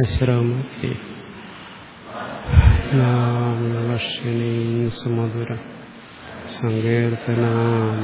ശ്രമത്തി വർഷിണീ സുമധുര സങ്കീർത്തനാന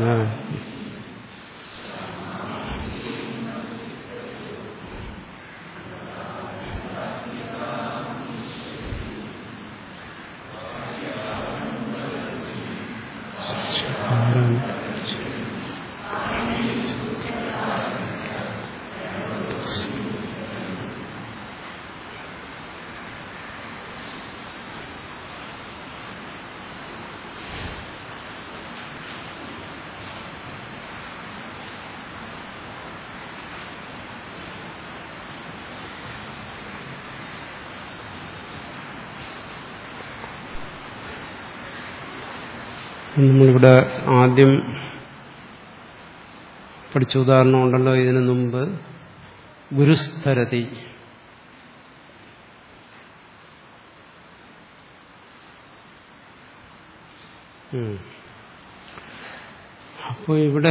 നമ്മളിവിടെ ആദ്യം പഠിച്ച ഉദാഹരണം ഉണ്ടല്ലോ ഇതിനു മുമ്പ് ഗുരുസ്തരതി അപ്പോൾ ഇവിടെ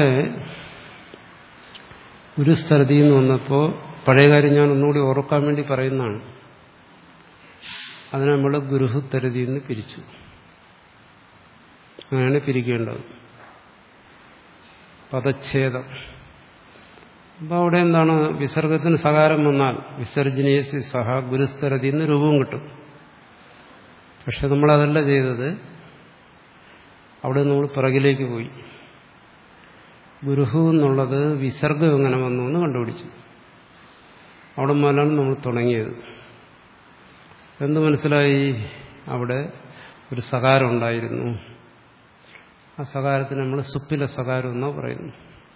ഗുരുസ്ഥലതി എന്ന് വന്നപ്പോൾ പഴയ കാര്യം ഞാൻ ഒന്നുകൂടി ഓർക്കാൻ വേണ്ടി പറയുന്നതാണ് അതിനെ നമ്മൾ ഗുരുഹുത്തരതി എന്ന് പിരിച്ചു അങ്ങനെയാണ് പിരിക്കേണ്ടത് പദച്ഛേദം അപ്പോൾ അവിടെ എന്താണ് വിസർഗത്തിന് സകാരം വന്നാൽ വിസർജനീയസി സഹ ഗുരുസ്ഥരതി എന്ന് രൂപവും കിട്ടും പക്ഷെ നമ്മളതല്ല ചെയ്തത് അവിടെ നമ്മൾ പിറകിലേക്ക് പോയി ഗുരുഹു എന്നുള്ളത് വിസർഗം എങ്ങനെ വന്നു എന്ന് കണ്ടുപിടിച്ചു അവിടെ മുതലാണ് നമ്മൾ തുടങ്ങിയത് എന്ത് മനസ്സിലായി അവിടെ ഒരു സകാരം ഉണ്ടായിരുന്നു ആ സകാരത്തിന് നമ്മൾ സുപ്പില സകാരം എന്നാ പറയുന്നു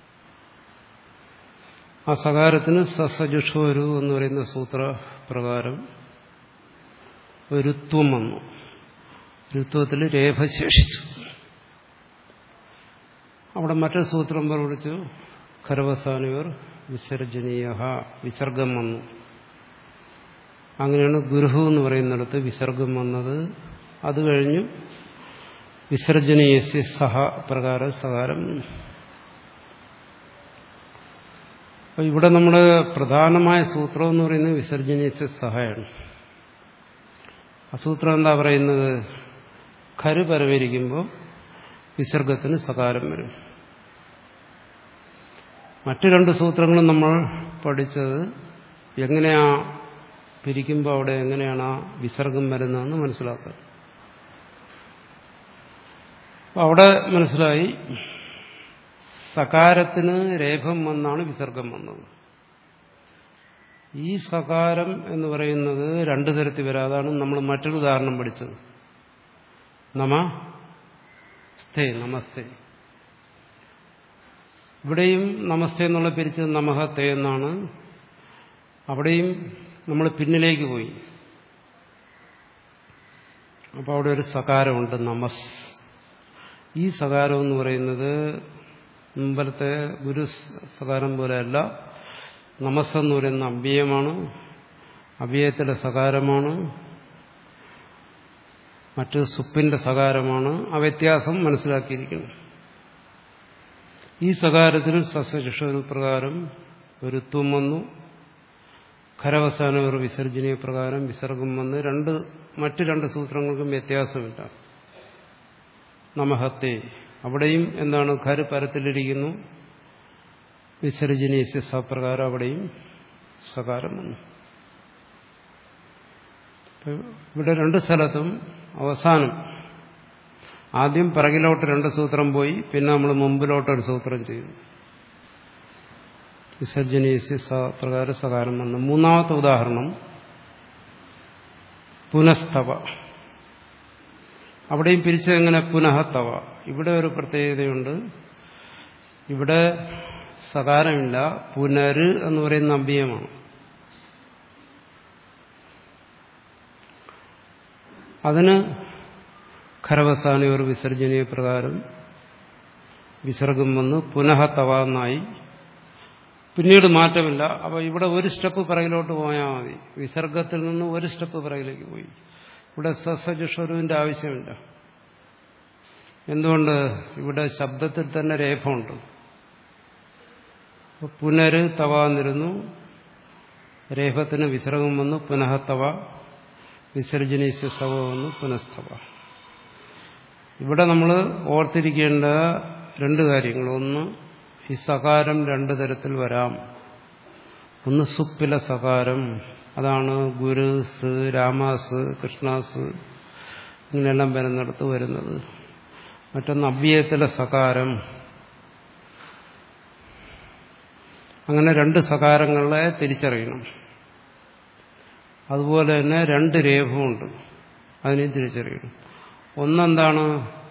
ആ സകാരത്തിന് സസജുഷോരു എന്ന് പറയുന്ന സൂത്രപ്രകാരം രുത്വം വന്നു രുത്വത്തിൽ രേഖ ശേഷിച്ചു അവിടെ മറ്റൊരു സൂത്രം പ്രവർത്തിച്ചു ഖരവസാനിവർ വിസർജനീയ വിസർഗം വന്നു അങ്ങനെയാണ് ഗുരുഹു എന്ന് പറയുന്നിടത്ത് വിസർഗം വന്നത് അത് കഴിഞ്ഞു വിസർജനീയസ്യ സഹ പ്രകാര സകാരം അപ്പൊ ഇവിടെ നമ്മുടെ പ്രധാനമായ സൂത്രം എന്ന് പറയുന്നത് വിസർജനീയസ്യ സഹയാണ് ആ സൂത്രം എന്താ പറയുന്നത് ഖര് പരവരിക്കുമ്പോൾ വിസർഗത്തിന് സകാരം വരും മറ്റു രണ്ട് സൂത്രങ്ങളും നമ്മൾ പഠിച്ചത് എങ്ങനെയാ പിരിക്കുമ്പോൾ അവിടെ എങ്ങനെയാണ് ആ വിസർഗം വരുന്നതെന്ന് മനസ്സിലാക്കുക അവിടെ മനസ്സിലായി സകാരത്തിന് രേഖം വന്നാണ് വിസർഗം വന്നത് ഈ സകാരം എന്ന് പറയുന്നത് രണ്ടു തരത്തിൽ വരാം അതാണ് നമ്മൾ മറ്റൊരു ഉദാഹരണം പഠിച്ചത് നമ സ്തേ നമസ്തേ ഇവിടെയും നമസ്തേ എന്നുള്ള പിരിച്ചത് നമഹ തേ എന്നാണ് അവിടെയും നമ്മൾ പിന്നിലേക്ക് പോയി അപ്പോൾ അവിടെ ഒരു സകാരമുണ്ട് നമസ് ഈ സകാരം എന്ന് പറയുന്നത് മുമ്പലത്തെ ഗുരു സകാരം പോലെയല്ല നമസ് എന്ന് പറയുന്ന അവ്യയമാണ് അവ്യയത്തിലെ സകാരമാണ് മറ്റ് സുപ്പിന്റെ സകാരമാണ് ആ വ്യത്യാസം മനസ്സിലാക്കിയിരിക്കണം ഈ സകാരത്തിന് സസ്യശിഷരു പ്രകാരം ഒരുത്വം വന്നു ഖരവസാന ഒരു വിസർജനീയ പ്രകാരം വിസർഗം വന്ന് രണ്ട് മറ്റ് രണ്ട് സൂത്രങ്ങൾക്കും വ്യത്യാസമില്ല നമഹത്തെ അവിടെയും എന്താണ് ഖര് പരത്തിലിരിക്കുന്നു വിസർജനീയ സപ്രകാരം അവിടെയും സകാരം വന്നു ഇവിടെ രണ്ട് സ്ഥലത്തും അവസാനം ആദ്യം പിറകിലോട്ട് രണ്ട് സൂത്രം പോയി പിന്നെ നമ്മൾ മുമ്പിലോട്ട് ഒരു സൂത്രം ചെയ്തു വിസർജനീയ പ്രകാരം സകാരം വന്നു മൂന്നാമത്തെ ഉദാഹരണം പുനസ്തവ അവിടെയും പിരിച്ചത് എങ്ങനെ പുനഃത്തവ ഇവിടെ ഒരു പ്രത്യേകതയുണ്ട് ഇവിടെ സകാരമില്ല പുനര് എന്ന് പറയുന്ന അഭ്യയമാണ് അതിന് ഖരവസാന ഒരു വിസർജനീയ പ്രകാരം വിസർഗം വന്ന് പുനഃ തവ എന്നായി പിന്നീട് മാറ്റമില്ല അപ്പോൾ ഇവിടെ ഒരു സ്റ്റെപ്പ് പിറകിലോട്ട് പോയാൽ മതി വിസർഗത്തിൽ നിന്ന് ഒരു സ്റ്റെപ്പ് പിറകിലേക്ക് പോയി ഇവിടെ സസജുഷരുവിന്റെ ആവശ്യമില്ല എന്തുകൊണ്ട് ഇവിടെ ശബ്ദത്തിൽ തന്നെ രേഖമുണ്ട് പുനര് തവാന്നിരുന്നു രേഫത്തിന് വിസർഗം വന്നു പുനഃത്തവ വിസർജനീസ്യ സവ വന്നു പുനഃസ്തവ ഇവിടെ നമ്മൾ ഓർത്തിരിക്കേണ്ട രണ്ട് കാര്യങ്ങൾ ഒന്ന് ഈ സകാരം രണ്ടു തരത്തിൽ വരാം ഒന്ന് സുപ്പില സകാരം അതാണ് ഗുരു സ് രാമാസ് കൃഷ്ണാസ് ഇങ്ങനെയെല്ലാം വരുന്നിടത്ത് വരുന്നത് മറ്റൊന്ന് അവ്യയത്തിലെ സകാരം അങ്ങനെ രണ്ട് സകാരങ്ങളെ തിരിച്ചറിയണം അതുപോലെ തന്നെ രണ്ട് രേഖമുണ്ട് അതിനെയും തിരിച്ചറിയണം ഒന്നെന്താണ്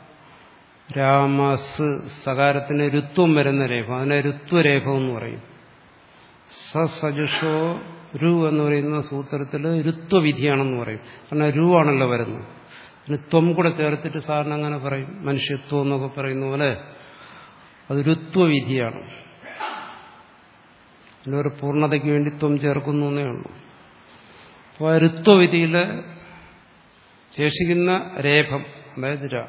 രാമസ് സകാരത്തിന് രുത്വം വരുന്ന രേഖ അതിനെ രുത്വരേഖ എന്ന് പറയും സസജുഷോ രു എന്ന് പറയുന്ന സൂത്രത്തിൽ രുത്വവിധിയാണെന്ന് പറയും കാരണം രു ആണല്ലോ വരുന്നത് അതിന് ത്വം കൂടെ ചേർത്തിട്ട് സാറിന് അങ്ങനെ പറയും മനുഷ്യത്വം എന്നൊക്കെ പറയുന്ന പോലെ അത് രുത്വവിധിയാണ് അതിനൊരു പൂർണ്ണതയ്ക്ക് വേണ്ടി ത്വം ചേർക്കുന്നു എന്നേ ഉള്ളൂ അപ്പോൾ ആ രുത്വവിധിയിൽ ശേഷിക്കുന്ന രേഖം അതായത് ര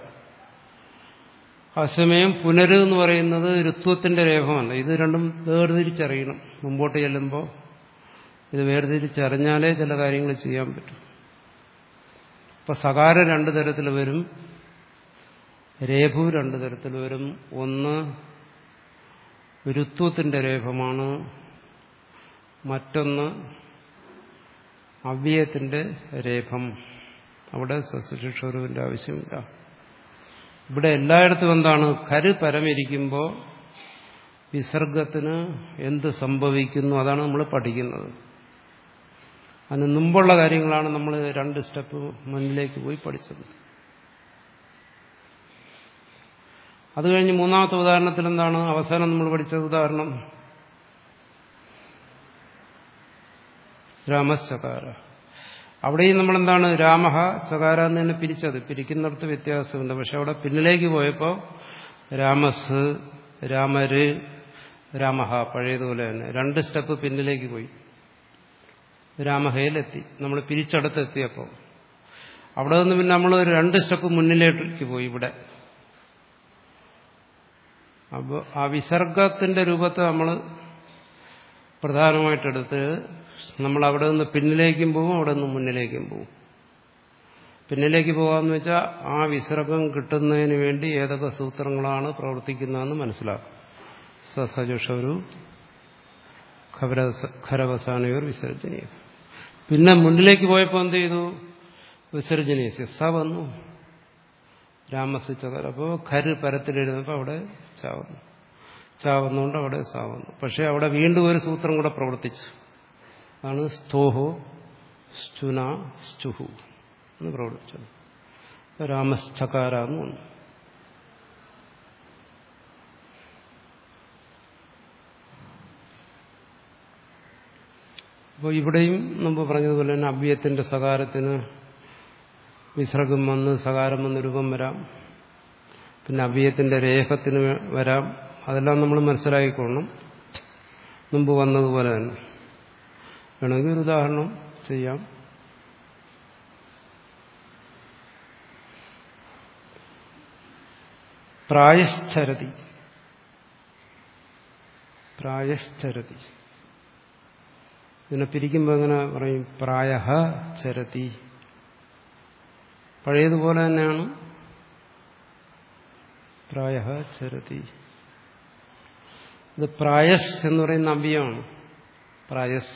അസമയം പുനര് എന്ന് പറയുന്നത് രുത്വത്തിന്റെ രേഖമല്ല ഇത് രണ്ടും വേർതിരിച്ചറിയണം മുമ്പോട്ട് ചെല്ലുമ്പോൾ ഇത് വേർതിരിച്ചറിഞ്ഞാലേ ചില കാര്യങ്ങൾ ചെയ്യാൻ പറ്റും ഇപ്പൊ സകാരം രണ്ടു തരത്തിൽ വരും രേഖു രണ്ടു തരത്തിൽ വരും ഒന്ന് രുത്വത്തിന്റെ രേഖമാണ് മറ്റൊന്ന് അവ്യയത്തിന്റെ രേഖം അവിടെ സസ്യശിക്ഷോരുവിന്റെ ആവശ്യമില്ല ഇവിടെ എല്ലായിടത്തും എന്താണ് കരു പരമിരിക്കുമ്പോൾ വിസർഗത്തിന് എന്ത് സംഭവിക്കുന്നു അതാണ് നമ്മൾ പഠിക്കുന്നത് അതിന് മുമ്പുള്ള കാര്യങ്ങളാണ് നമ്മൾ രണ്ട് സ്റ്റെപ്പ് മുന്നിലേക്ക് പോയി പഠിച്ചത് അത് കഴിഞ്ഞ് മൂന്നാമത്തെ ഉദാഹരണത്തിൽ എന്താണ് അവസാനം നമ്മൾ പഠിച്ച ഉദാഹരണം രാമശകാര അവിടെയും നമ്മളെന്താണ് രാമഹ ചകാര എന്ന് തന്നെ പിരിച്ചത് പിരിക്കുന്നിടത്ത് വ്യത്യാസമുണ്ട് പക്ഷെ അവിടെ പിന്നിലേക്ക് പോയപ്പോൾ രാമസ് രാമര് രാമഹ പഴയതുപോലെ തന്നെ രണ്ട് സ്റ്റെപ്പ് പിന്നിലേക്ക് പോയി രാമഹയിലെത്തി നമ്മൾ പിരിച്ചടുത്ത് എത്തിയപ്പോൾ അവിടെ നിന്ന് പിന്നെ നമ്മൾ ഒരു രണ്ട് സ്റ്റെപ്പ് മുന്നിലേക്ക് പോയി ഇവിടെ അപ്പോൾ ആ വിസർഗത്തിന്റെ രൂപത്തെ നമ്മൾ പ്രധാനമായിട്ടെടുത്ത് നമ്മൾ അവിടെ നിന്ന് പിന്നിലേക്കും പോകും അവിടെ നിന്ന് മുന്നിലേക്കും പോകും പിന്നിലേക്ക് പോകാമെന്ന് വെച്ചാൽ ആ വിസർഗം കിട്ടുന്നതിന് വേണ്ടി ഏതൊക്കെ സൂത്രങ്ങളാണ് പ്രവർത്തിക്കുന്നതെന്ന് മനസ്സിലാക്കും സസജുഷരു ഖരവസാനയോർ വിസർജനീയ പിന്നെ മുന്നിലേക്ക് പോയപ്പോൾ എന്ത് ചെയ്തു വിസർജനീയ സ വന്നു രാമസിച്ചവർ അപ്പോൾ ഖര് പരത്തിലെഴുതുന്നപ്പോൾ അവിടെ ചാവുന്നു ചാവുന്നുകൊണ്ട് അവിടെ സാവുന്നു പക്ഷെ അവിടെ വീണ്ടും ഒരു സൂത്രം കൂടെ പ്രവർത്തിച്ചു അതാണ് സ്തോഹോ സ്റ്റുന സ്റ്റുഹു എന്ന് പ്രവർത്തിച്ചത് രാമശ്ചകാര എന്ന് വന്നു അപ്പോൾ ഇവിടെയും മുമ്പ് പറഞ്ഞതുപോലെ തന്നെ അവ്യയത്തിന്റെ സകാരത്തിന് വിസർഗം വന്ന് സകാരം വന്ന് രൂപം വരാം പിന്നെ അവ്യയത്തിന്റെ രേഖത്തിന് വരാം അതെല്ലാം നമ്മൾ മനസ്സിലാക്കിക്കൊള്ളണം മുമ്പ് വന്നതുപോലെ തന്നെ വേണമെങ്കിൽ ഒരു ഉദാഹരണം ചെയ്യാം പ്രായശ്ചരതി പ്രായശ്ചരതി ഇതിനെ പിരിക്കുമ്പോൾ എങ്ങനെ പറയും പ്രായ ചരതി പഴയതുപോലെ തന്നെയാണ് പ്രായ ചരതി ഇത് പ്രായസ് എന്ന് പറയുന്ന അവ്യമാണ് പ്രായസ്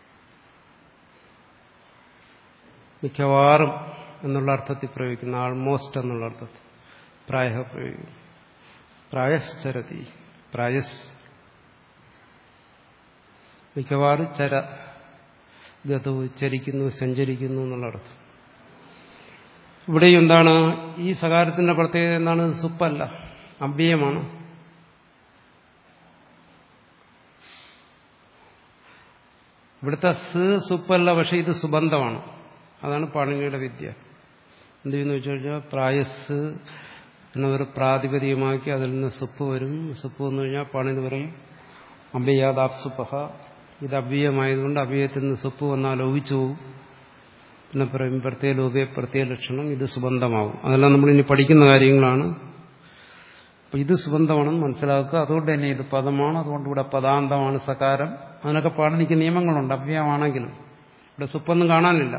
മിക്കവാറും എന്നുള്ള അർത്ഥത്തിൽ പ്രയോഗിക്കുന്ന ആൾമോസ്റ്റ് എന്നുള്ള അർത്ഥത്തിൽ പ്രായ പ്രയോഗിക്കുന്നു പ്രായശ്ചരതി പ്രായസ് മിക്കവാറും ചര ഗതവ് ചരിക്കുന്നു സഞ്ചരിക്കുന്നു എന്നുള്ള അർത്ഥം ഇവിടെയും എന്താണ് ഈ സകാരത്തിന്റെ പ്രത്യേകത എന്താണ് സുപ്പല്ല അവ്യയമാണ് ഇവിടുത്തെ സ് സുപ്പല്ല പക്ഷെ ഇത് സുബന്ധമാണ് അതാണ് പാണിനിയുടെ വിദ്യ എന്ത് ചെയ്യുന്നു വെച്ച് കഴിഞ്ഞാൽ പ്രായസ് എന്നൊരു പ്രാതിപതികമാക്കി അതിൽ നിന്ന് സുപ്പ് വരും സുപ്പ് വന്നു കഴിഞ്ഞാൽ പാണിന് പറയും അഭ്യയാദാപ്സുപഹ ഇത് അവ്യയമായതുകൊണ്ട് അവ്യയത്തിൽ നിന്ന് സുപ്പ് വന്നാൽ ലോപിച്ചു പോകും പിന്നെ പറയും പ്രത്യേക ലോപ്യ പ്രത്യേക ലക്ഷണം ഇത് സുബന്ധമാവും അതെല്ലാം നമ്മൾ ഇനി പഠിക്കുന്ന കാര്യങ്ങളാണ് അപ്പൊ ഇത് സുബന്ധമാണെന്ന് മനസ്സിലാക്കുക അതുകൊണ്ട് തന്നെ ഇത് പദമാണ് അതുകൊണ്ട് ഇവിടെ പദാന്തമാണ് സകാരം അതിനൊക്കെ പാടനിക്ക് നിയമങ്ങളുണ്ട് അവ്യയമാണെങ്കിലും ഇവിടെ സുപ്പൊന്നും കാണാനില്ല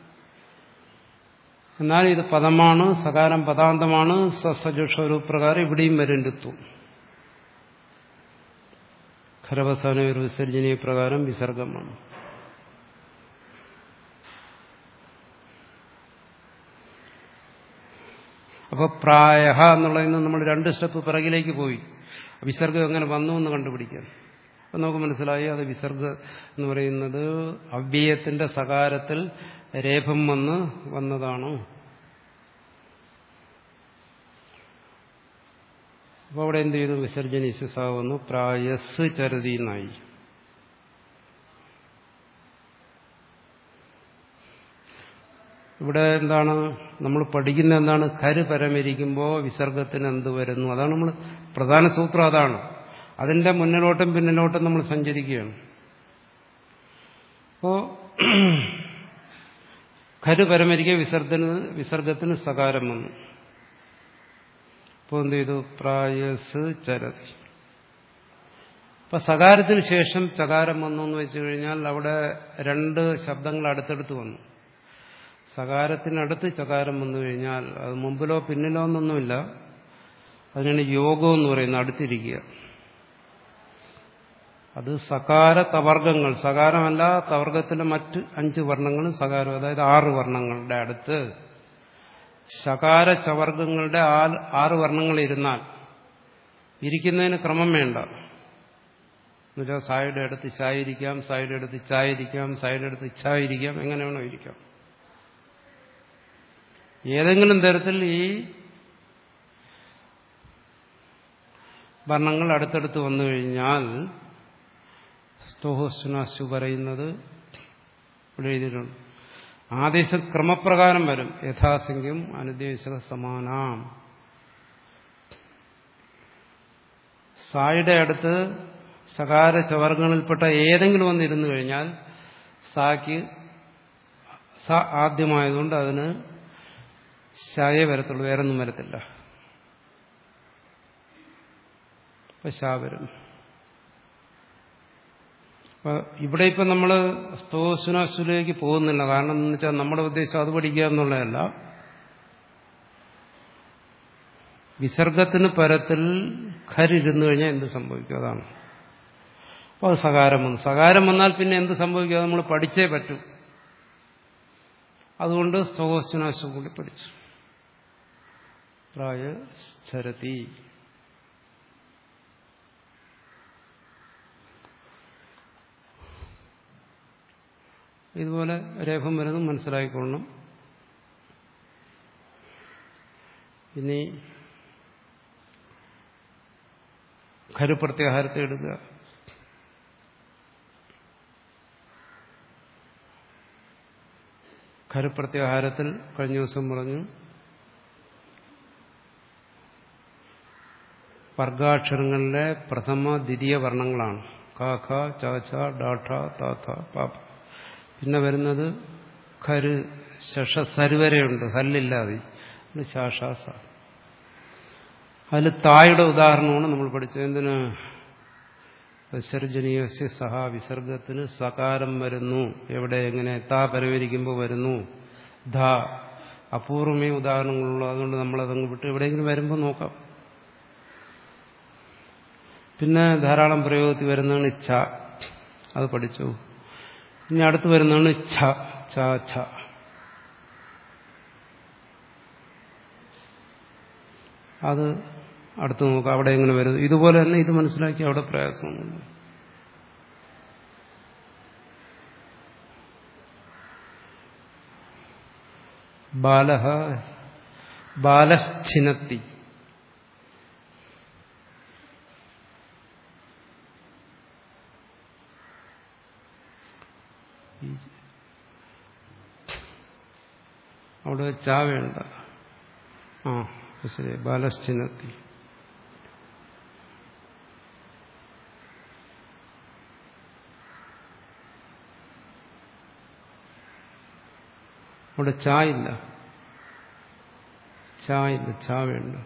എന്നാൽ ഇത് പദമാണ് സകാരം പദാന്തമാണ് സസജുഷ ഒരു പ്രകാരം ഇവിടെയും വരും ഋത്വം ഖരവസാന ഒരു വിസർജനീയ പ്രകാരം വിസർഗമാണ് അപ്പോൾ പ്രായ എന്നുള്ളതിന് നമ്മൾ രണ്ട് സ്റ്റെപ്പ് പിറകിലേക്ക് പോയി വിസർഗം എങ്ങനെ വന്നു എന്ന് കണ്ടുപിടിക്കാൻ അപ്പം നമുക്ക് മനസ്സിലായി അത് വിസർഗ എന്ന് പറയുന്നത് അവ്യയത്തിന്റെ സകാരത്തിൽ രേഖം വന്ന് വന്നതാണ് അപ്പോൾ അവിടെ എന്ത് ചെയ്തു വിസർജനീസാവുന്നു പ്രായസ് ചരതി എന്നായി ഇവിടെ എന്താണ് നമ്മൾ പഠിക്കുന്ന എന്താണ് കരു പരമിരിക്കുമ്പോൾ വിസർഗത്തിന് എന്ത് വരുന്നു അതാണ് നമ്മൾ പ്രധാന സൂത്രം അതാണ് അതിന്റെ മുന്നിലോട്ടും പിന്നിലോട്ടും നമ്മൾ സഞ്ചരിക്കുകയാണ് അപ്പോ കരു പരമരിക്കുക വിസർഗത്തിന് വിസർഗത്തിന് സകാരം വന്നു അപ്പോൾ എന്ത് ചെയ്തു പ്രായസ് ചരതി അപ്പൊ സകാരത്തിന് ശേഷം ചകാരം വന്നു എന്ന് വെച്ചു കഴിഞ്ഞാൽ അവിടെ രണ്ട് ശബ്ദങ്ങൾ അടുത്തടുത്ത് വന്നു സകാരത്തിനടുത്ത് ചകാരം വന്നു കഴിഞ്ഞാൽ അത് മുമ്പിലോ പിന്നിലോ എന്നൊന്നുമില്ല അതിനാണ് യോഗം എന്ന് പറയുന്നത് അടുത്തിരിക്കുക അത് സകാര തവർഗങ്ങൾ സകാരമല്ല തവർഗത്തിലെ മറ്റ് അഞ്ച് വർണ്ണങ്ങളും സകാരം അതായത് ആറ് വർണ്ണങ്ങളുടെ അടുത്ത് ശകാര ചവർഗങ്ങളുടെ ആറ് വർണ്ണങ്ങൾ ഇരുന്നാൽ ഇരിക്കുന്നതിന് ക്രമം വേണ്ട എന്നുവെച്ചാൽ സായുടെ അടുത്ത് ചായിരിക്കാം സായുടെ അടുത്ത് ചായിരിക്കാം സായുടെ അടുത്ത് ചായിരിക്കാം എങ്ങനെ വേണോ ഇരിക്കാം ഏതെങ്കിലും തരത്തിൽ ഈ വർണ്ണങ്ങൾ അടുത്തടുത്ത് വന്നു കഴിഞ്ഞാൽ സ്തോഹോസ്റ്റുനാശു പറയുന്നത് ഇവിടെ എഴുതിയിട്ടുണ്ട് ആദേശ ക്രമപ്രകാരം വരും യഥാസംഖ്യം അനുദ്ദേശക സമാനാം സായുടെ അടുത്ത് സകാര ചവർഗങ്ങളിൽപ്പെട്ട ഏതെങ്കിലും വന്നിരുന്നു കഴിഞ്ഞാൽ സാക്ക് സ ആദ്യമായതുകൊണ്ട് അതിന് ശായേ വരത്തുള്ളൂ വേറൊന്നും വരത്തില്ല അപ്പൊ ശാ വരും അപ്പൊ ഇവിടെ ഇപ്പം നമ്മൾ സ്തോസുനാസുലേക്ക് പോകുന്നില്ല കാരണം എന്ന് വെച്ചാൽ നമ്മുടെ ഉദ്ദേശം അത് പഠിക്കുക എന്നുള്ളതല്ല വിസർഗത്തിന് പരത്തിൽ ഖരിരുന്നു കഴിഞ്ഞാൽ എന്ത് സംഭവിക്കും അതാണ് അപ്പോൾ അത് സകാരം വന്നു സകാരം വന്നാൽ പിന്നെ എന്ത് സംഭവിക്കുക നമ്മൾ പഠിച്ചേ പറ്റൂ അതുകൊണ്ട് സ്തോസുനാശു കൂടി പഠിച്ചു പ്രായ ചരതി ഇതുപോലെ രേഖം വരുന്നത് മനസ്സിലാക്കിക്കൊള്ളണം ഇനി ഖരുപ്രത്യാഹാരത്തെ എടുക്കുക ഖരുപ്രത്യാഹാരത്തിൽ കഴിഞ്ഞ ദിവസം പറഞ്ഞു വർഗാക്ഷരങ്ങളിലെ പ്രഥമ ദ്വിതീയ വർണ്ണങ്ങളാണ് ക ഖ ച ഛ ഡ ഠ ത ഥ പ പിന്നെ വരുന്നത് ഖര് ശഷ സരുവരെയുണ്ട് ഹല്ലില്ലാതെ ശാഷാസ അതിൽ തായുടെ ഉദാഹരണമാണ് നമ്മൾ പഠിച്ചത് എന്തിന് വിസർജനീയസ്യ സഹ വിസർഗത്തിന് സകാരം വരുന്നു എവിടെ എങ്ങനെ താ പരവരിക്കുമ്പോൾ വരുന്നു ധ അപൂർവമേ ഉദാഹരണങ്ങളുള്ളൂ അതുകൊണ്ട് നമ്മളതങ്ങ് വിട്ട് എവിടെയെങ്കിലും വരുമ്പോൾ നോക്കാം പിന്നെ ധാരാളം പ്രയോഗത്തിൽ വരുന്നതാണ് ഛ അത് പഠിച്ചു ഇനി അടുത്ത് വരുന്നതാണ് ഛ ഛ ഛ അത് അടുത്ത് നോക്കാം അവിടെ എങ്ങനെ വരുന്നു ഇതുപോലെ തന്നെ ഇത് മനസ്സിലാക്കി അവിടെ പ്രയാസമൊന്നുമില്ല ബാലഹ ബാലശ്ചിനത്തി അവിടെ ചാ വേണ്ട ആ ശരി ബാലശ്ചിനത്തി അവിടെ ചാ ഇല്ല ചാ ഇല്ല ചാ വേണ്ട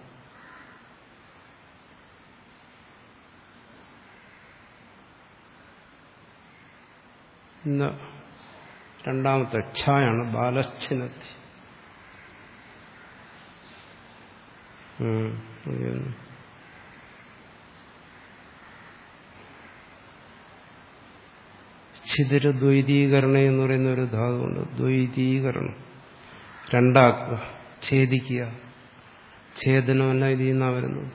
ഇന്ന് രണ്ടാമത്തെ ഛായാണ് ബാലച്ഛിനത്തി ഛിതിര ദ്വൈതീകരണ എന്ന് പറയുന്ന ഒരു ധാതുണ്ട് ദ്വൈതീകരണം രണ്ടാക്കുക ഛേദിക്കുക ഛേദനമല്ല ഇതിൽ നിന്നാണ് വരുന്നത്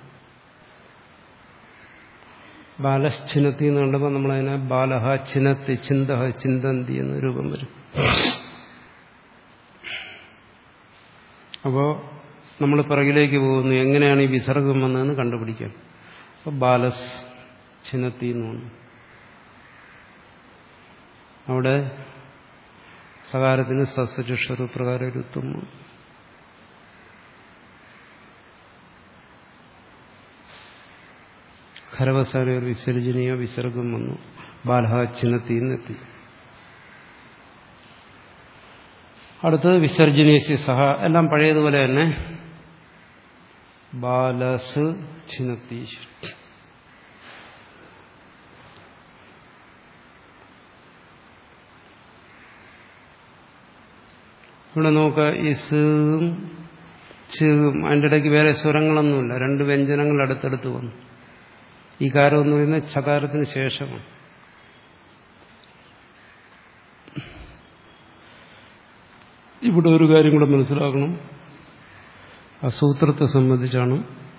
ബാലശ്ചിനത്തി എന്ന് കണ്ടപ്പോൾ നമ്മളതിനെ ബാലഹ ചിനത്തി ചിന്തഹ ചിന്തന്തി എന്ന രൂപം വരും അപ്പോ നമ്മൾ പിറകിലേക്ക് പോകുന്നു എങ്ങനെയാണ് ഈ വിസർഗം വന്നതെന്ന് കണ്ടുപിടിക്കാൻ അപ്പോൾ ബാലസ് ചിനത്തി എന്ന് പറഞ്ഞു അവിടെ സകാരത്തിന് സസ്യചുഷറു പ്രകാരം ഒരുത്തും ഖരവസാന ഒരു വിസർജനീയ വിസർഗം വന്നു ബാലഹ ചിനത്തി എത്തി അടുത്തത് വിസർജനീയസി സഹ എല്ലാം പഴയതുപോലെ തന്നെ ബാലസ് ചിനത്തി ഇവിടെ നോക്കുക ഈ സീവും ചീവും അതിൻ്റെ ഇടയ്ക്ക് വേറെ സ്വരങ്ങളൊന്നുമില്ല രണ്ട് വ്യഞ്ജനങ്ങൾ അടുത്തടുത്ത് വന്നു ഈ കാരം എന്ന് പറയുന്നത് ചകാരത്തിന് ശേഷമാണ് ഇവിടെ ഒരു കാര്യം കൂടെ മനസ്സിലാക്കണം ആ സൂത്രത്തെ സംബന്ധിച്ചാണ്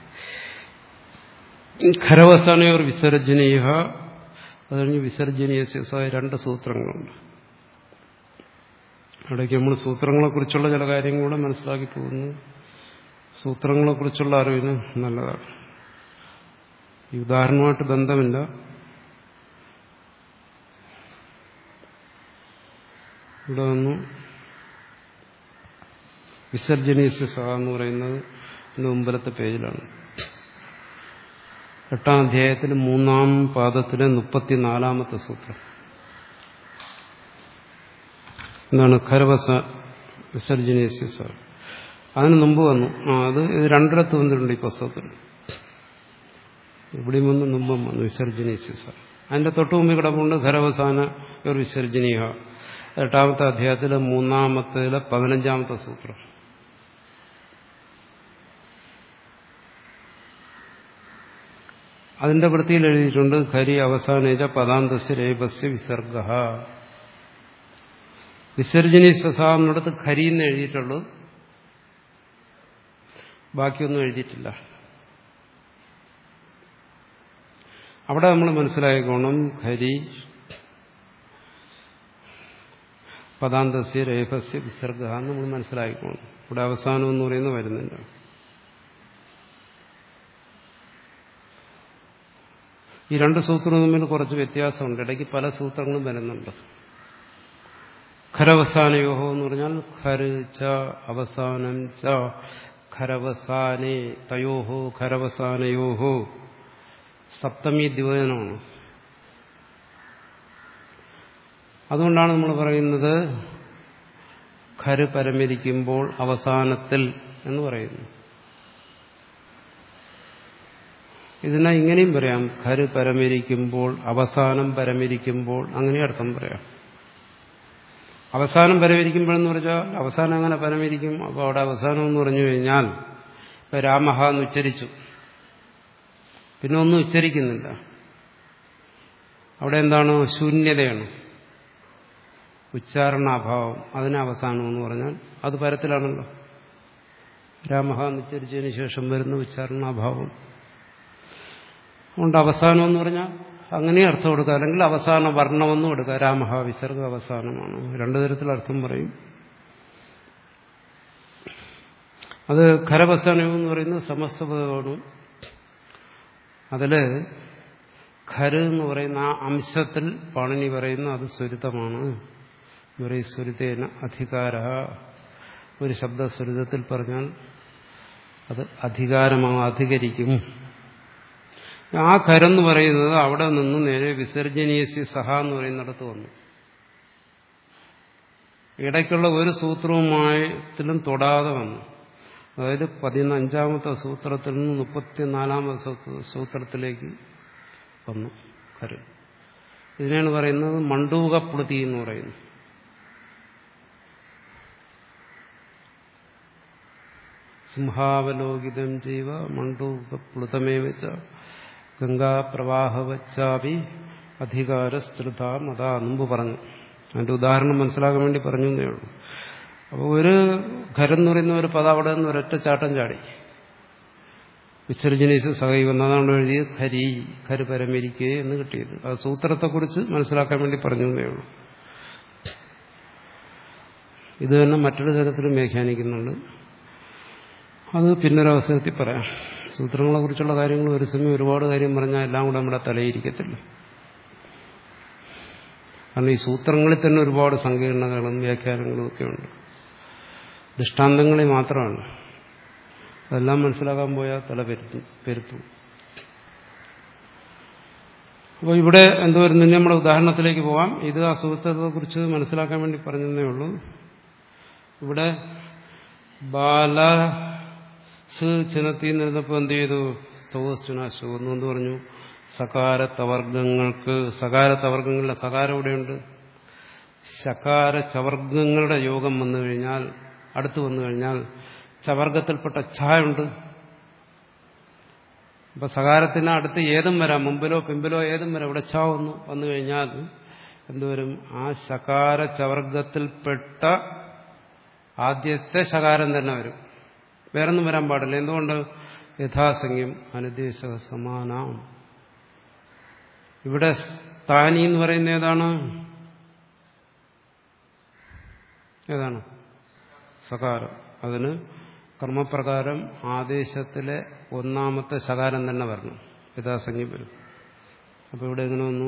ഖരവസാനയോർ വിസർജനീയ അത് കഴിഞ്ഞ് വിസർജനീയ രണ്ട് സൂത്രങ്ങളുണ്ട് ഇടയ്ക്ക് നമ്മൾ സൂത്രങ്ങളെക്കുറിച്ചുള്ള ചില കാര്യങ്ങളൂടെ മനസ്സിലാക്കി പോകുന്നു സൂത്രങ്ങളെക്കുറിച്ചുള്ള അറിവിന് നല്ലതാണ് ഈ ഉദാഹരണമായിട്ട് ബന്ധമില്ല ഇവിടെ വന്നു വിസർജനീയ സഹ എന്ന് പറയുന്നത് എൻ്റെ മുമ്പിലത്തെ പേജിലാണ് എട്ടാം അധ്യായത്തിൽ മൂന്നാം പാദത്തിലെ മുപ്പത്തിനാലാമത്തെ സൂത്രം എന്താണ് ഖരവസ വിസർജനീയ സഹ അതിന് മുമ്പ് വന്നു ആ അത് ഇത് രണ്ടിടത്ത് വന്നിട്ടുണ്ട് ഈ പുസ്തകത്തിൽ ഇവിടെയും വന്ന് മുമ്പും വന്നു വിസർജനീയ സഹ അതിന്റെ തൊട്ടു മുമ്പിൽ കിടപ്പുണ്ട് ഖരവസാന ഒരു വിസർജനീയ എട്ടാമത്തെ അധ്യായത്തിലെ മൂന്നാമത്തിലെ പതിനഞ്ചാമത്തെ സൂത്രം അതിന്റെ വൃത്തിയിൽ എഴുതിയിട്ടുണ്ട് ഖരി അവസാനേജ പദാന്തസ്യ രേപസ്യ വിസർഗ വിസർജനി സസാന്നിടത്ത് ഖരി എന്ന് എഴുതിയിട്ടുള്ളൂ ബാക്കിയൊന്നും എഴുതിയിട്ടില്ല അവിടെ നമ്മൾ മനസ്സിലായിക്കോണം ഖരി പദാന്തസ്യ രേഖസ്യ വിസർഗ എന്ന് നമ്മൾ മനസ്സിലായിക്കോണം ഇവിടെ അവസാനം എന്ന് പറയുന്നത് വരുന്നില്ല ഈ രണ്ട് സൂത്രവും തമ്മിൽ കുറച്ച് വ്യത്യാസമുണ്ട് ഇടയ്ക്ക് പല സൂത്രങ്ങളും വരുന്നുണ്ട് ഖരവസാനയോഹോ എന്ന് പറഞ്ഞാൽ ഖര് ച അവസാനം ച ഖരവസാനേ തയോഹോ ഖരവസാനയോഹോ സപ്തമി ദ്യോജനമാണ് അതുകൊണ്ടാണ് നമ്മൾ പറയുന്നത് ഖര് പരമരിക്കുമ്പോൾ അവസാനത്തിൽ എന്ന് പറയുന്നു ഇതിനെ ഇങ്ങനെയും പറയാം ഖര് പരമരിക്കുമ്പോൾ അവസാനം പരമരിക്കുമ്പോൾ അങ്ങനെ അർത്ഥം പറയാം അവസാനം പരമരിക്കുമ്പോഴെന്ന് പറഞ്ഞാൽ അവസാനം അങ്ങനെ പരമരിക്കും അപ്പോൾ അവിടെ അവസാനം എന്ന് പറഞ്ഞു കഴിഞ്ഞാൽ ഇപ്പൊ രാമഹ എന്ന് ഉച്ചരിച്ചു പിന്നെ ഒന്നും ഉച്ചരിക്കുന്നില്ല അവിടെ എന്താണ് ശൂന്യതയാണ് ഉച്ചാരണാഭാവം അതിന് അവസാനം എന്ന് പറഞ്ഞാൽ അത് പരത്തിലാണല്ലോ രാമഹ എന്ന് ഉച്ചരിച്ചതിന് ശേഷം വരുന്ന ഉച്ചാരണാഭാവം അതുകൊണ്ട് അവസാനം എന്ന് പറഞ്ഞാൽ അങ്ങനെ അർത്ഥം കൊടുക്കുക അല്ലെങ്കിൽ അവസാന വർണ്ണമെന്നും എടുക്കുക രാമഹ വിസർഗ അവസാനമാണ് രണ്ടു തരത്തിൽ അർത്ഥം പറയും അത് ഖരവസാനം എന്ന് പറയുന്നത് സമസ്തപദമാണ് അതില് ഖര് എന്ന് പറയുന്ന ആ അംശത്തിൽ പാണിനി പറയുന്ന അത് സ്വരിതമാണ് ഇവരെ സ്വരിതേന അധികാര ഒരു ശബ്ദസ്വരിതത്തിൽ പറഞ്ഞാൽ അത് അധികാരമാകും അധികരിക്കും ആ കരെന്ന് പറയുന്നത് അവിടെ നിന്ന് നേരെ വിസർജനീയസി സഹ എന്ന് പറയുന്നിടത്ത് വന്നു ഇടയ്ക്കുള്ള ഒരു സൂത്രവുമായത്തിലും തൊടാതെ വന്നു അതായത് പതിനഞ്ചാമത്തെ സൂത്രത്തിൽ നിന്ന് മുപ്പത്തിനാലാമത്തെ സൂത്രത്തിലേക്ക് വന്നു കരു ഇതിനാണ് പറയുന്നത് മണ്ടൂകപ്ലുതി എന്ന് പറയുന്നു സിംഹാവലോകിതം ചെയ്വ മണ്ടൂകപ്ലുതമേ വെച്ച ഗംഗാപ്രവാഹവച്ചാപി അധികാരസ്ത്രിത മത മുമ്പ് പറഞ്ഞു അതിന്റെ ഉദാഹരണം മനസ്സിലാക്കാൻ വേണ്ടി പറഞ്ഞു എന്നേ ഉള്ളൂ അപ്പോൾ ഒരു ഖരം എന്ന് പറയുന്ന ഒരു പദം അവിടെ നിന്ന് ഒരൊറ്റ ചാട്ടം ചാടി വിസർജനീസ് സഹൈവം അതാണ് എഴുതിയത് ഖരി ഖര് പരമരിക്കേ എന്ന് കിട്ടിയത് ആ സൂത്രത്തെക്കുറിച്ച് മനസ്സിലാക്കാൻ വേണ്ടി പറഞ്ഞു എന്നേ ഉള്ളൂ ഇത് തന്നെ മറ്റൊരു തരത്തിലും വ്യാഖ്യാനിക്കുന്നുണ്ട് അത് പിന്നൊരവസരത്തിൽ പറയാം സൂത്രങ്ങളെ കുറിച്ചുള്ള കാര്യങ്ങൾ ഒരു സമയം ഒരുപാട് കാര്യം പറഞ്ഞാൽ എല്ലാം കൂടെ നമ്മുടെ തലയിരിക്കത്തില്ല കാരണം ഈ സൂത്രങ്ങളിൽ തന്നെ ഒരുപാട് സങ്കീർണതകളും വ്യാഖ്യാനങ്ങളും ഒക്കെ ഉണ്ട് ദൃഷ്ടാന്തങ്ങളിൽ മാത്രമാണ് അതെല്ലാം മനസ്സിലാക്കാൻ പോയാൽ തല പെരുത്തു പെരുത്തു അപ്പോൾ ഇവിടെ എന്തോ വരുന്നു നമ്മുടെ ഉദാഹരണത്തിലേക്ക് പോവാം ഇത് അസുഖത്തെ കുറിച്ച് മനസ്സിലാക്കാൻ വേണ്ടി പറഞ്ഞതേ ഉള്ളൂ ഇവിടെ ബാല സ് ചിനത്തി നിന്നപ്പോൾ എന്ത് ചെയ്തു സ്തോസ്റ്റുനാശു എന്ന് പറഞ്ഞു സകാരത്തവർഗങ്ങൾക്ക് സകാരത്തവർഗങ്ങളുടെ സകാരം ഇവിടെയുണ്ട് ശകാര ചവർഗങ്ങളുടെ യോഗം വന്നു കഴിഞ്ഞാൽ അടുത്ത് വന്നു കഴിഞ്ഞാൽ ചവർഗത്തിൽപ്പെട്ട ഛായ ഉണ്ട് അപ്പൊ സകാരത്തിന് അടുത്ത് ഏതും വരാം മുമ്പിലോ പിമ്പിലോ ഏതും വരാം ഇവിടെ ഛ വന്നു വന്നു കഴിഞ്ഞാൽ എന്തുവരും ആ ശകാര ചവർഗത്തിൽപ്പെട്ട ആദ്യത്തെ ശകാരം തന്നെ വരും വേറൊന്നും വരാൻ പാടില്ല എന്തുകൊണ്ട് യഥാസംഖ്യം അനുദ്ദേശ സമാനാം ഇവിടെ സ്ഥാനി എന്ന് പറയുന്ന ഏതാണ് ഏതാണ് സകാരം അതിന് കർമ്മപ്രകാരം ആദേശത്തിലെ ഒന്നാമത്തെ ശകാരം തന്നെ വരണം യഥാസംഖ്യം വരും അപ്പൊ ഇവിടെ എങ്ങനെ വന്നു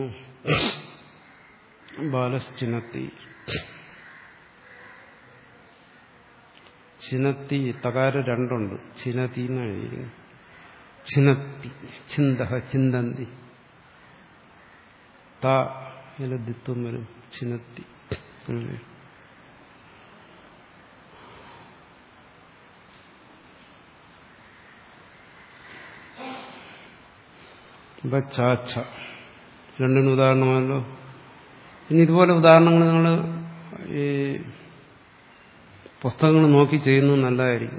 ബാലശ്ചിനത്തി ചിനത്തി തകാര രണ്ടുണ്ട് ചിനത്തി എന്ന് എഴുതിയിരിക്കുന്നു ചിനത്തി ചിന്ത ചിന്തന്തി ദിത്വം വരും ചിനത്തി അങ്ങനെ ഇപ്പൊ ചാച്ച രണ്ടിന് ഉദാഹരണമാണല്ലോ ഇനി ഇതുപോലെ ഉദാഹരണങ്ങൾ നിങ്ങൾ ഈ പുസ്തകങ്ങൾ നോക്കി ചെയ്യുന്നത് നല്ലതായിരിക്കും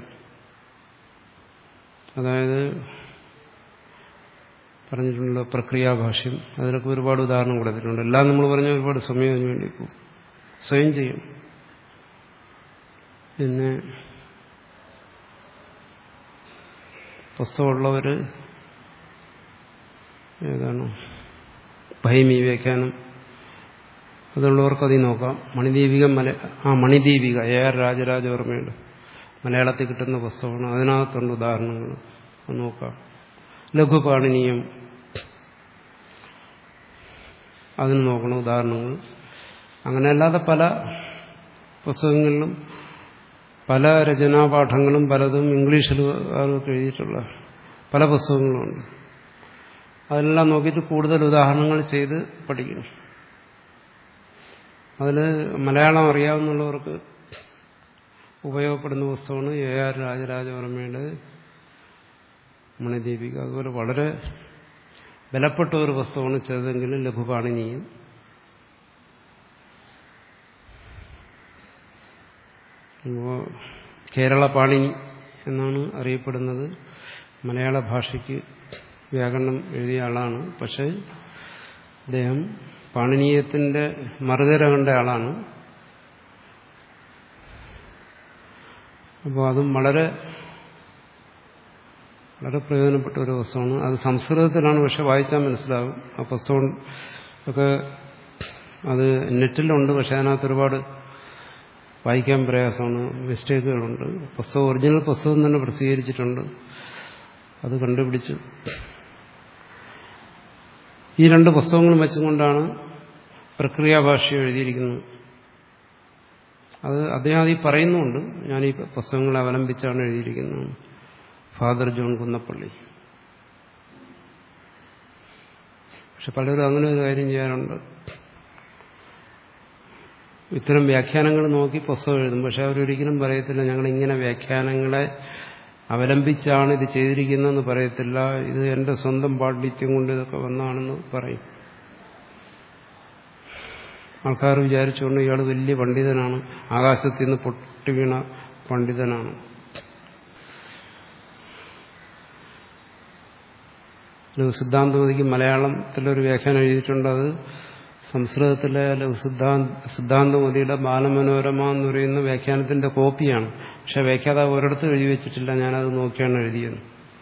അതായത് പറഞ്ഞിട്ടുണ്ടല്ലോ പ്രക്രിയാഭാഷ്യം അതിലൊക്കെ ഒരുപാട് ഉദാഹരണം കൊടുത്തിട്ടുണ്ട് എല്ലാം നമ്മൾ പറഞ്ഞ ഒരുപാട് സമയം അതിനു വേണ്ടി പോകും സ്വയം ചെയ്യും പിന്നെ പുസ്തകമുള്ളവർ ഏതാണ് ഭൈമി വ്യാഖ്യാനം അതുള്ളവർക്ക് അതിൽ നോക്കാം മണിദീപിക മല ആ മണിദീപിക എ ആർ രാജരാജവർമ്മയുടെ മലയാളത്തിൽ കിട്ടുന്ന പുസ്തകമാണ് അതിനകത്തുണ്ട് ഉദാഹരണങ്ങൾ നോക്കാം ലഘുപാണിനീയം അതിന് നോക്കണം ഉദാഹരണങ്ങൾ അങ്ങനെ അല്ലാതെ പല പുസ്തകങ്ങളിലും പല രചനാപാഠങ്ങളും പലതും ഇംഗ്ലീഷിൽ അവർക്ക് എഴുതിയിട്ടുള്ള പല പുസ്തകങ്ങളുമുണ്ട് അതെല്ലാം നോക്കിയിട്ട് കൂടുതൽ ഉദാഹരണങ്ങൾ ചെയ്ത് പഠിക്കണം അതിൽ മലയാളം അറിയാവുന്നവർക്ക് ഉപയോഗപ്പെടുന്ന പുസ്തകമാണ് എ ആർ രാജരാജവർമ്മയുടെ മണിദീപിക അതുപോലെ വളരെ ബലപ്പെട്ട ഒരു പുസ്തകമാണ് ചെറുതെങ്കിലും ലഘുപാണിനിയും അപ്പോൾ കേരള പാണിനി എന്നാണ് അറിയപ്പെടുന്നത് മലയാള ഭാഷയ്ക്ക് വ്യാകരണം എഴുതിയ ആളാണ് പക്ഷേ അദ്ദേഹം പാണിനീയത്തിന്റെ മറുകര കണ്ട ആളാണ് അപ്പോൾ അതും വളരെ വളരെ പ്രയോജനപ്പെട്ട ഒരു പുസ്തകമാണ് അത് സംസ്കൃതത്തിലാണ് പക്ഷെ വായിച്ചാൽ മനസ്സിലാകും ആ പുസ്തകം ഒക്കെ അത് നെറ്റിലുണ്ട് പക്ഷെ അതിനകത്ത് ഒരുപാട് വായിക്കാൻ പ്രയാസമാണ് മിസ്റ്റേക്കുകളുണ്ട് പുസ്തകം ഒറിജിനൽ പുസ്തകം തന്നെ പ്രസിദ്ധീകരിച്ചിട്ടുണ്ട് അത് കണ്ടുപിടിച്ചു ഈ രണ്ട് പുസ്തകങ്ങളും വെച്ചുകൊണ്ടാണ് പ്രക്രിയാഭാഷ്യം എഴുതിയിരിക്കുന്നത് അത് അദ്ദേഹം അതിൽ പറയുന്നുണ്ട് ഞാൻ ഈ പുസ്തകങ്ങളെ അവലംബിച്ചാണ് എഴുതിയിരിക്കുന്നത് ഫാദർ ജോൺ കുന്നപ്പള്ളി പക്ഷെ പലരും അങ്ങനെ ഒരു കാര്യം ചെയ്യാറുണ്ട് ഇത്തരം വ്യാഖ്യാനങ്ങൾ നോക്കി പുസ്തകം എഴുതും പക്ഷെ അവരൊരിക്കലും പറയത്തില്ല ഞങ്ങൾ ഇങ്ങനെ വ്യാഖ്യാനങ്ങളെ അവലംബിച്ചാണ് ഇത് ചെയ്തിരിക്കുന്നതെന്ന് പറയത്തില്ല ഇത് എന്റെ സ്വന്തം പാണ്ഡിത്യം കൊണ്ട് ഇതൊക്കെ വന്നാണെന്ന് പറയും ആൾക്കാർ വിചാരിച്ചുകൊണ്ട് ഇയാൾ വലിയ പണ്ഡിതനാണ് ആകാശത്തിൽ നിന്ന് പൊട്ടി വീണ പണ്ഡിതനാണ് ലഘുസിദ്ധാന്തമതിക്ക് മലയാളത്തിലൊരു വ്യാഖ്യാനം എഴുതിയിട്ടുണ്ട് അത് സംസ്കൃതത്തിലെ ലഘുസിദ്ധാന്ത സിദ്ധാന്തമതിയുടെ ബാലമനോരമ എന്ന് പറയുന്ന വ്യാഖ്യാനത്തിന്റെ കോപ്പിയാണ് പക്ഷെ വ്യാഖ്യാതാവ് ഒരിടത്ത് എഴുതി വെച്ചിട്ടില്ല ഞാനത് നോക്കിയാണ് എഴുതിയത്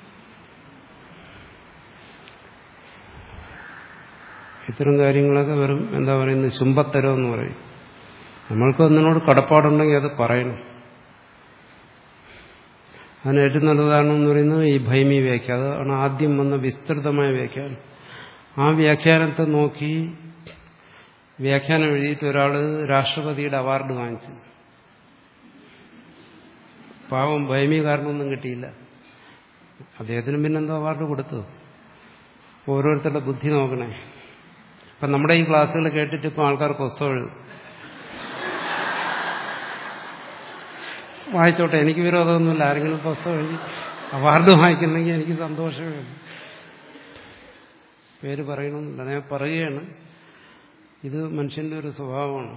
ഇത്തരം കാര്യങ്ങളൊക്കെ വെറും എന്താ പറയുന്നത് ശുംഭത്തരം എന്ന് പറയും നമ്മൾക്ക് അതിനോട് കടപ്പാടുണ്ടെങ്കിൽ അത് പറയണം അതിന് ഏറ്റവും നല്ല ഉദാഹരണം എന്ന് പറയുന്നത് ഈ ഭൈമി വ്യാഖ്യാനം അതാണ് ആദ്യം വന്ന വിസ്തൃതമായ വ്യാഖ്യാനം ആ വ്യാഖ്യാനത്തെ നോക്കി വ്യാഖ്യാനം എഴുതിയിട്ട് ഒരാൾ രാഷ്ട്രപതിയുടെ അവാർഡ് വാങ്ങിച്ചു പാവം ഭൈമികാരനൊന്നും കിട്ടിയില്ല അദ്ദേഹത്തിന് പിന്നെന്തോ അവാർഡ് കൊടുത്തു ഓരോരുത്തരുടെ ബുദ്ധി നോക്കണേ ഇപ്പം നമ്മുടെ ഈ ക്ലാസ്സുകൾ കേട്ടിട്ട് ഇപ്പം ആൾക്കാർ പുസ്തകം എഴുതും വായിച്ചോട്ടെ എനിക്ക് വിരോധമൊന്നുമില്ല ആരെങ്കിലും പുസ്തകം എഴുതി അവാർഡ് വായിക്കുന്നെങ്കിൽ എനിക്ക് സന്തോഷമേ ഉള്ളൂ പേര് പറയണമെന്നില്ല ഞാൻ പറയുകയാണ് ഇത് മനുഷ്യന്റെ ഒരു സ്വഭാവമാണ്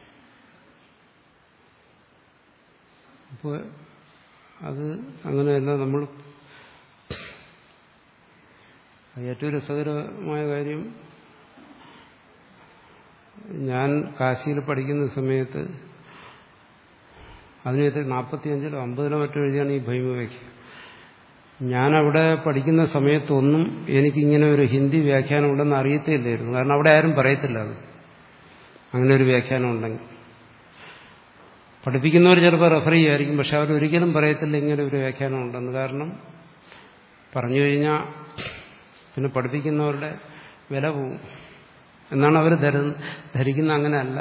അപ്പോൾ അത് അങ്ങനെയല്ല നമ്മൾ ഏറ്റവും രസകരമായ കാര്യം ഞാൻ കാശിയിൽ പഠിക്കുന്ന സമയത്ത് അതിനകത്ത് നാൽപ്പത്തിയഞ്ചിലോ അമ്പതിലോ മറ്റോ എഴുതിയാണ് ഈ ഭൈമവ്യാഖ്യ ഞാനവിടെ പഠിക്കുന്ന സമയത്തൊന്നും എനിക്കിങ്ങനെ ഒരു ഹിന്ദി വ്യാഖ്യാനം ഉണ്ടെന്ന് അറിയത്തില്ലായിരുന്നു കാരണം അവിടെ ആരും പറയത്തില്ല അത് അങ്ങനെ ഒരു വ്യാഖ്യാനം ഉണ്ടെങ്കിൽ പഠിപ്പിക്കുന്നവർ ചിലപ്പോൾ റെഫർ ചെയ്യുമായിരിക്കും പക്ഷെ അവരൊരിക്കലും പറയത്തില്ല ഇങ്ങനെ ഒരു വ്യാഖ്യാനം ഉണ്ടെന്ന് കാരണം പറഞ്ഞു കഴിഞ്ഞാൽ പിന്നെ പഠിപ്പിക്കുന്നവരുടെ വില പോവും എന്നാണ് അവർ ധരിക്കുന്ന അങ്ങനെയല്ല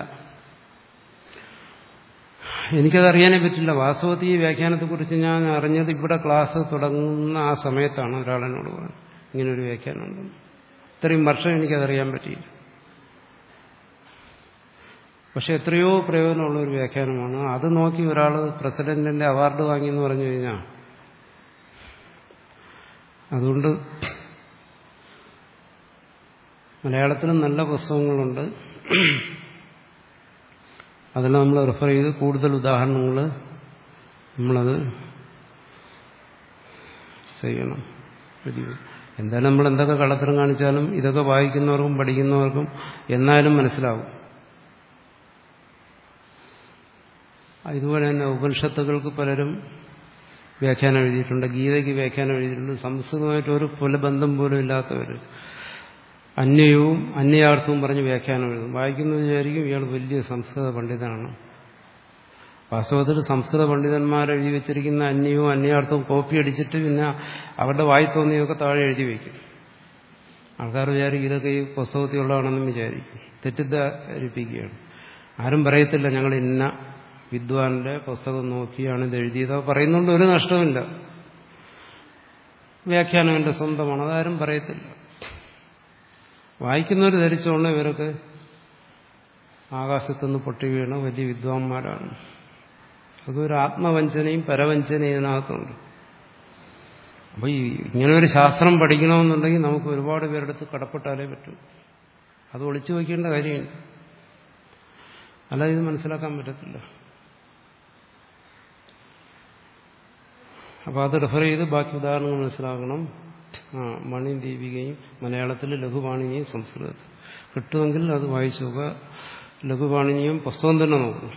എനിക്കതറിയാനേ പറ്റില്ല വാസ്തവത്തിൽ ഈ വ്യാഖ്യാനത്തെക്കുറിച്ച് ഞാൻ അറിഞ്ഞത് ഇവിടെ ക്ലാസ് തുടങ്ങുന്ന ആ സമയത്താണ് ഒരാളെന്നോട് പറഞ്ഞത് ഇങ്ങനൊരു വ്യാഖ്യാനം ഉണ്ടെന്ന് ഇത്രയും വർഷം എനിക്കതറിയാൻ പറ്റിയില്ല പക്ഷെ എത്രയോ പ്രയോജനമുള്ള ഒരു വ്യാഖ്യാനമാണ് അത് നോക്കി ഒരാൾ പ്രസിഡന്റിന്റെ അവാർഡ് വാങ്ങിയെന്ന് പറഞ്ഞു കഴിഞ്ഞാൽ അതുകൊണ്ട് മലയാളത്തിലും നല്ല പുസ്തകങ്ങളുണ്ട് അതെല്ലാം നമ്മൾ റെഫർ ചെയ്ത് കൂടുതൽ ഉദാഹരണങ്ങൾ നമ്മളത് ചെയ്യണം എന്തായാലും നമ്മൾ എന്തൊക്കെ കള്ളത്തരം കാണിച്ചാലും ഇതൊക്കെ വായിക്കുന്നവർക്കും പഠിക്കുന്നവർക്കും എന്നാലും മനസ്സിലാവും ഇതുപോലെ തന്നെ ഉപനിഷത്തുകൾക്ക് പലരും വ്യാഖ്യാനം എഴുതിയിട്ടുണ്ട് ഗീതയ്ക്ക് വ്യാഖ്യാനം എഴുതിയിട്ടുണ്ട് സംസ്കൃതമായിട്ട് ഒരു പുലബന്ധം പോലും ഇല്ലാത്തവർ അന്യവും അന്യാർത്ഥവും പറഞ്ഞ് വ്യാഖ്യാനം എഴുതും വായിക്കുന്നത് വിചാരിക്കും ഇയാൾ വലിയ സംസ്കൃത പണ്ഡിതനാണ് വാസ്തവത്തിൽ സംസ്കൃത പണ്ഡിതന്മാർ എഴുതി വെച്ചിരിക്കുന്ന അന്യവും അന്യാർത്ഥവും കോപ്പി അടിച്ചിട്ട് പിന്നെ അവരുടെ വായി തോന്നിയൊക്കെ താഴെ എഴുതി വയ്ക്കും ആൾക്കാർ വിചാരിക്കും ഇതൊക്കെ ഈ പുസ്തകത്തിലുള്ളതാണെന്നും വിചാരിക്കും തെറ്റിദ്ധരിപ്പിക്കുകയാണ് ആരും പറയത്തില്ല ഞങ്ങൾ ഇന്ന വിദ്വാന്റെ പുസ്തകം നോക്കിയാണ് ഇത് എഴുതിയത് പറയുന്നുണ്ട് ഒരു നഷ്ടമില്ല വ്യാഖ്യാനം എൻ്റെ സ്വന്തമാണ് അതാരും പറയത്തില്ല വായിക്കുന്നവർ ധരിച്ചുകൊണ്ട് ഇവരൊക്കെ ആകാശത്തുനിന്ന് പൊട്ടി വീണ വലിയ വിദ്വാൻമാരാണ് അതൊരു ആത്മവഞ്ചനയും പരവഞ്ചനയും ഇതിനകത്തുണ്ട് അപ്പോൾ ഈ ഇങ്ങനെ ഒരു ശാസ്ത്രം പഠിക്കണമെന്നുണ്ടെങ്കിൽ നമുക്ക് ഒരുപാട് പേരുടെ അടുത്ത് കടപ്പെട്ടാലേ പറ്റൂ അത് ഒളിച്ചു വയ്ക്കേണ്ട കാര്യമില്ല അല്ലാതെ ഇത് മനസ്സിലാക്കാൻ പറ്റത്തില്ല അപ്പോൾ അത് റെഫർ ചെയ്ത് ബാക്കി ഉദാഹരണങ്ങൾ മനസ്സിലാക്കണം ആ മണി ദീപികയും മലയാളത്തിൽ ലഘുവാണിനിയും സംസ്കൃതത്തിൽ കിട്ടുമെങ്കിൽ അത് വായിച്ചു നോക്കുക ലഘുവാണിനിയും പുസ്തകം തന്നെ നോക്കണം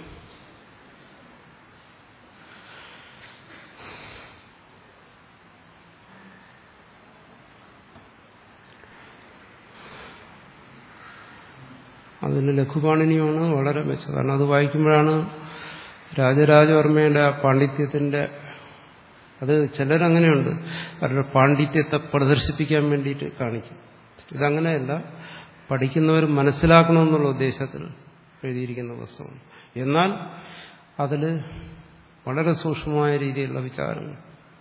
അതിൽ ലഘുപാണിനിയാണ് വളരെ മെച്ചം കാരണം അത് വായിക്കുമ്പോഴാണ് രാജരാജവർമ്മയുടെ ആ പാണ്ഡിത്യത്തിന്റെ അത് ചിലരങ്ങനെയുണ്ട് അവരുടെ പാണ്ഡിത്യത്തെ പ്രദർശിപ്പിക്കാൻ വേണ്ടിയിട്ട് കാണിക്കും ഇതങ്ങനെയല്ല പഠിക്കുന്നവർ മനസ്സിലാക്കണമെന്നുള്ള ഉദ്ദേശത്തിൽ എഴുതിയിരിക്കുന്ന പുസ്തകം എന്നാൽ അതിൽ വളരെ സൂക്ഷ്മമായ രീതിയിലുള്ള വിചാരങ്ങൾ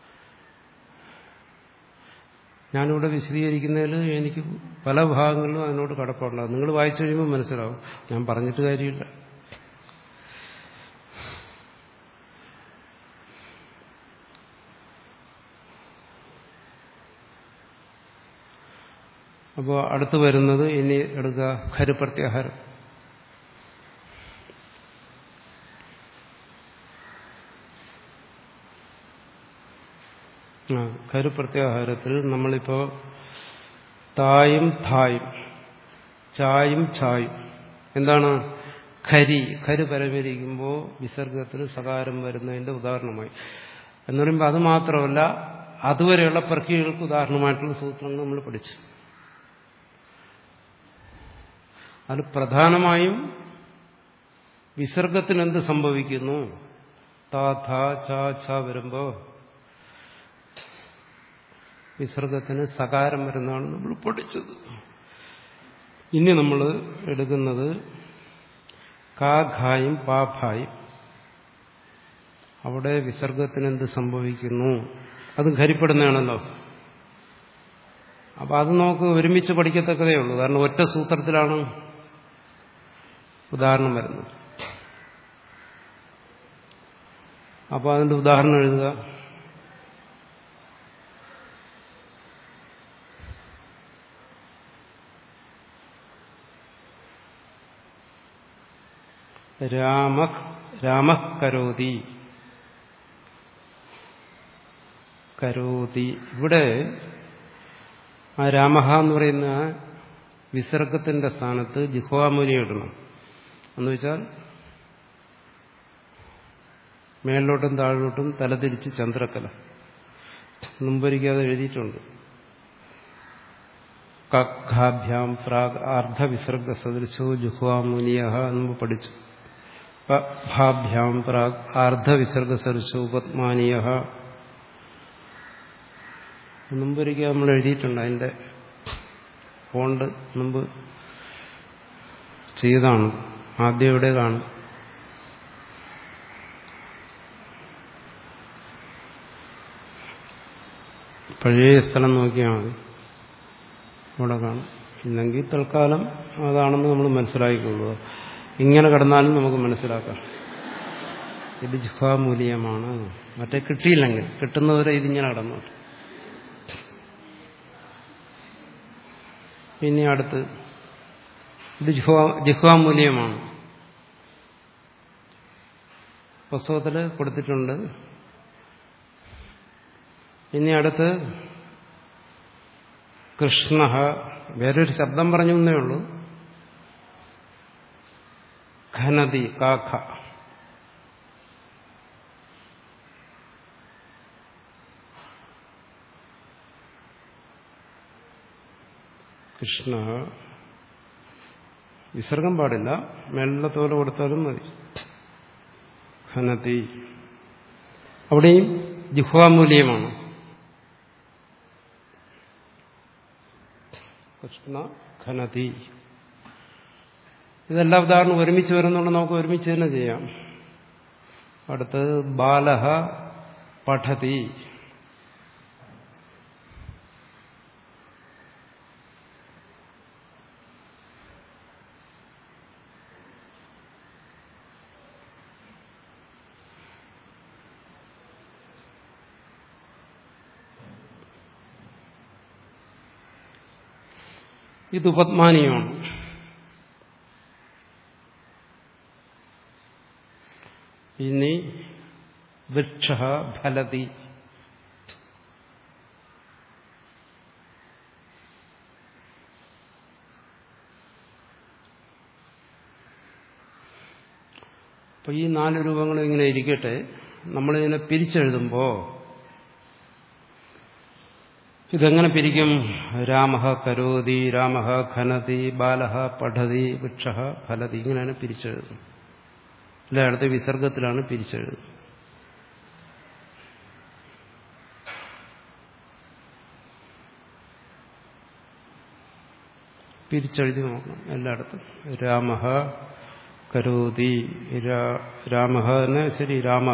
ഞാനിവിടെ വിശദീകരിക്കുന്നതിൽ എനിക്ക് പല ഭാഗങ്ങളിലും അതിനോട് കടപ്പാടുണ്ടാകും നിങ്ങൾ വായിച്ചു കഴിയുമ്പോൾ മനസ്സിലാവും ഞാൻ പറഞ്ഞിട്ട് കാര്യമില്ല അപ്പോൾ അടുത്ത് വരുന്നത് ഇനി എടുക്കുക ഖരുപ്രത്യാഹാരം ആ കരു പ്രത്യാഹാരത്തിൽ നമ്മളിപ്പോ തായും ധായും ചായും ഛായും എന്താണ് ഖരി ഖര് പരമരിക്കുമ്പോൾ വിസർഗത്തിന് സകാരം വരുന്നതിന്റെ ഉദാഹരണമായി എന്ന് പറയുമ്പോൾ അത് മാത്രമല്ല അതുവരെയുള്ള പ്രക്രിയകൾക്ക് ഉദാഹരണമായിട്ടുള്ള സൂത്രങ്ങൾ നമ്മൾ പഠിച്ചു അത് പ്രധാനമായും വിസർഗത്തിന് എന്ത് സംഭവിക്കുന്നു താ ഥ ച ഛ വരുമ്പോ വിസർഗത്തിന് സകാരം വരുന്നതാണ് നമ്മൾ പഠിച്ചത് ഇനി നമ്മൾ എടുക്കുന്നത് കാഘായും പാഭായും അവിടെ വിസർഗത്തിന് എന്ത് സംഭവിക്കുന്നു അതും ഖരിപ്പെടുന്നതാണല്ലോ അപ്പൊ അത് നമുക്ക് ഒരുമിച്ച് പഠിക്കത്തക്കതേ ഉള്ളൂ കാരണം ഒറ്റ സൂത്രത്തിലാണ് ഉദാഹരണം വരുന്നത് അപ്പോൾ അതിന്റെ ഉദാഹരണം എഴുതുക രാമ രാമ കരോതി കരോതി ഇവിടെ ആ രാമഹ എന്ന് പറയുന്ന വിസർഗത്തിന്റെ സ്ഥാനത്ത് ജിഹ്വാമൂലി ഇടണം എന്ന് വെച്ചാൽ മേളിലോട്ടും താഴോട്ടും തലതിരിച്ച് ചന്ദ്രക്കല മുമ്പൊരിക്കാതെ എഴുതിയിട്ടുണ്ട് കഖാഭ്യാം പ്രാഗ് അർദ്ധവിസർഗ സദൃശോ ജുഹ്വാമുനിയ എന്ന് പഠിച്ചു ഭാഭ്യാം പ്രാഗ് അർദ്ധവിസർഗ സദൃശോ പത്മാനിയ മുമ്പൊരിക്കൽ നമ്മൾ എഴുതിയിട്ടുണ്ട് അതിന്റെ ഫോണ്ട് മുമ്പ് ചെയ്താണ് ആദ്യം എവിടെ കാണും പഴയ സ്ഥലം നോക്കിയാൽ മതി അവിടെ കാണും ഇല്ലെങ്കിൽ തൽക്കാലം അതാണെന്ന് നമ്മൾ മനസ്സിലാക്കിക്കൊള്ളുക ഇങ്ങനെ കിടന്നാലും നമുക്ക് മനസ്സിലാക്കാം ഇത് ജിഹാമൂല്യമാണ് മറ്റേ കിട്ടിയില്ലെങ്കിൽ കിട്ടുന്നവരെ ഇതിങ്ങനെ കടന്നോട്ടെ പിന്നെ അടുത്ത് ഇത് ജിഹ്വാമൂല്യമാണ് പുസ്തകത്തിൽ കൊടുത്തിട്ടുണ്ട് ഇനി അടുത്ത് കൃഷ്ണ വേറൊരു ശബ്ദം പറഞ്ഞു എന്നേ ഉള്ളൂ ഘനതി കാഖ കൃഷ്ണ വിസർഗം പാടില്ല മെല്ലത്തോലെ കൊടുത്താലും മതി ഘനതി അവിടെയും ജിഹ്വാമൂല്യമാണ് കൃഷ്ണ ഘനതി ഇതെല്ലാം ഉദാഹരണം ഒരുമിച്ച് വരുന്നുണ്ട് നമുക്ക് ഒരുമിച്ച് തന്നെ ചെയ്യാം അടുത്ത് ബാലഹ പഠതി ഇത് ഉപത്മാനീയമാണ് ഇനി വൃക്ഷ ഫലതി അപ്പൊ ഈ നാല് രൂപങ്ങളും ഇങ്ങനെ ഇരിക്കട്ടെ നമ്മളിതിനെ പിരിച്ചെഴുതുമ്പോൾ ഇതെങ്ങനെ പിരിക്കും രാമ കരോതി രാമ ഖനതി ബാലഹ പഠതി വൃക്ഷ ഫലതി ഇങ്ങനെയാണ് പിരിച്ചെഴുതുന്നത് അല്ലെ അടുത്ത വിസർഗത്തിലാണ് പിരിച്ചെഴുതുന്നത് പിരിച്ചെഴുതി നോക്കണം എല്ലായിടത്തും രാമ കരോതി രാമ തന്നെ ശരി രാമ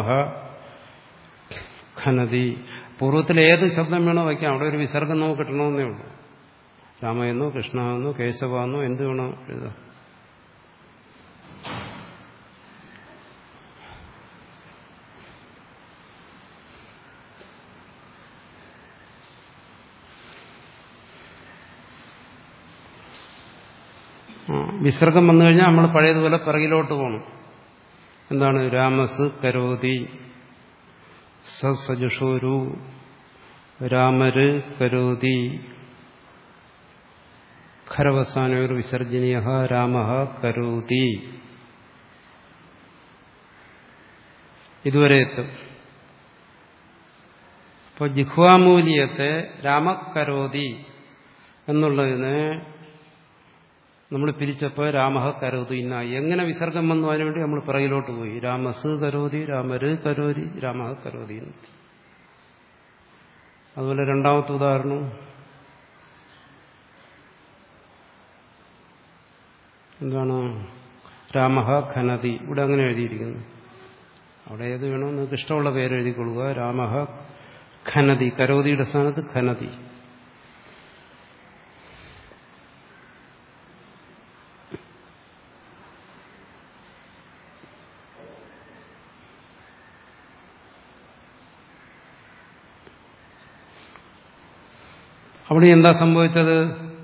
ഖനതി പൂർവ്വത്തിൽ ഏത് ശബ്ദം വേണോ വയ്ക്കാം അവിടെ ഒരു വിസർഗം നമുക്ക് കിട്ടണമെന്നേ ഉള്ളൂ രാമയെന്നോ കൃഷ്ണയെന്നോ കേശവെന്നോ എന്ത് വേണോ എഴുതാം വിസർഗം വന്നു കഴിഞ്ഞാൽ നമ്മൾ പഴയതുപോലെ പിറകിലോട്ട് പോകണം എന്താണ് രാമസ് കരോതി സജുഷോരു രാമര് കരോതി ഖരവസാനോർ വിസർജനീയ രാമ കരോതി ഇതുവരെ എത്തും അപ്പോൾ ജിഹ്വാമൂല്യത്തെ രാമക്കരോതി എന്നുള്ളതിന് നമ്മൾ പിരിച്ചപ്പോൾ രാമഹ കരോതി ഇന്നായി എങ്ങനെ വിസർഗം വന്നു അതിനുവേണ്ടി നമ്മൾ പിറകിലോട്ട് പോയി രാമസ് കരോതി രാമര് കരോതി രാമഹ കരോതി എന്ന് അതുപോലെ രണ്ടാമത്തെ ഉദാഹരണം എന്താണ് രാമഹ ഖനതി ഇവിടെ അങ്ങനെ എഴുതിയിരിക്കുന്നു അവിടെ ഏത് വേണോ നിങ്ങൾക്ക് ഇഷ്ടമുള്ള പേര് എഴുതിക്കൊള്ളുക രാമഹ ഖനതി കരോതിയുടെ സ്ഥാനത്ത് ഖനതി അവിടെ എന്താ സംഭവിച്ചത്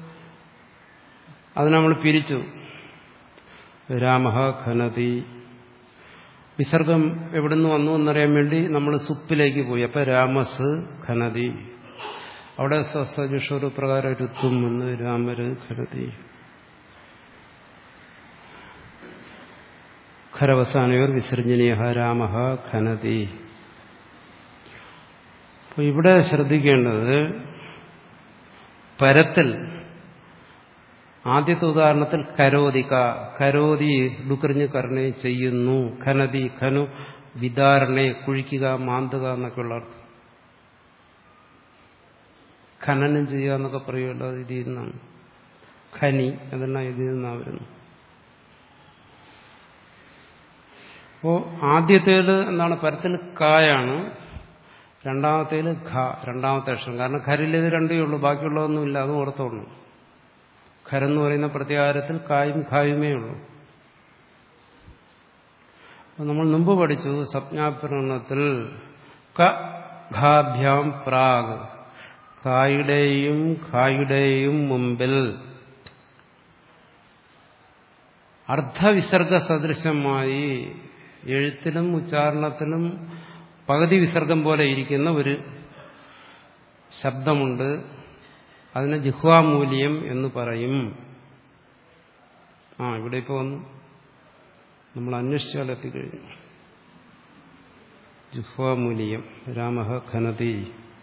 അത് നമ്മൾ പിരിച്ചു രാമ ഖനതി വിസർഗം എവിടുന്ന് വന്നു എന്നറിയാൻ വേണ്ടി നമ്മൾ സുപ്പിലേക്ക് പോയി അപ്പൊ രാമസ് ഖനതി അവിടെ സജുഷോർ പ്രകാരം രുത്തും എന്ന് രാമര് ഖനതി ഖരവസാനയോർ വിസർജനീയ രാമ ഖനതി അപ്പൊ ഇവിടെ ശ്രദ്ധിക്കേണ്ടത് പരത്തിൽ ആദ്യത്തെ ഉദാഹരണത്തിൽ കരോതിക കരോതി ഡുക്കറിഞ്ഞ് കർണെ ചെയ്യുന്നു ഖനതി ഖനു വിതാരണെ കുഴിക്കുക മാന്തുക എന്നൊക്കെയുള്ള അർത്ഥം ഖനനം ചെയ്യുക എന്നൊക്കെ പറയുമല്ലോ അത് ഇതിൽ നിന്നാണ് ഖനി അതെല്ലാം ഇതിൽ നിന്നാണ് വരുന്നു അപ്പോ ആദ്യത്തേത് എന്താണ് പരത്തിൽ കായാണ് രണ്ടാമത്തേൽ ഖ രണ്ടാമത്തെ അക്ഷരം കാരണം ഖരിലേത് രണ്ടേ ഉള്ളൂ ബാക്കിയുള്ളതൊന്നുമില്ല അതും ഓർത്തോളൂ ഖരെന്ന് പറയുന്ന പ്രത്യാഹാരത്തിൽ കായും ഖായുമേ ഉള്ളൂ നമ്മൾ മുമ്പ് പഠിച്ചു സംജ്ഞാപരണത്തിൽ ക ഘാഭ്യാം പ്രാഗ് കായുടെയും ഖായുടെയും മുമ്പിൽ അർദ്ധവിസർഗ സദൃശമായി എഴുത്തിലും ഉച്ചാരണത്തിലും പകുതി വിസർഗം പോലെ ഇരിക്കുന്ന ഒരു ശബ്ദമുണ്ട് അതിന് ജിഹ്വാമൂല്യം എന്ന് പറയും ആ ഇവിടെ ഇപ്പോൾ വന്നു നമ്മൾ അന്വേഷിച്ചാൽ എത്തിക്കഴിഞ്ഞു ജിഹ്വാമൂല്യം രാമ ഖനതി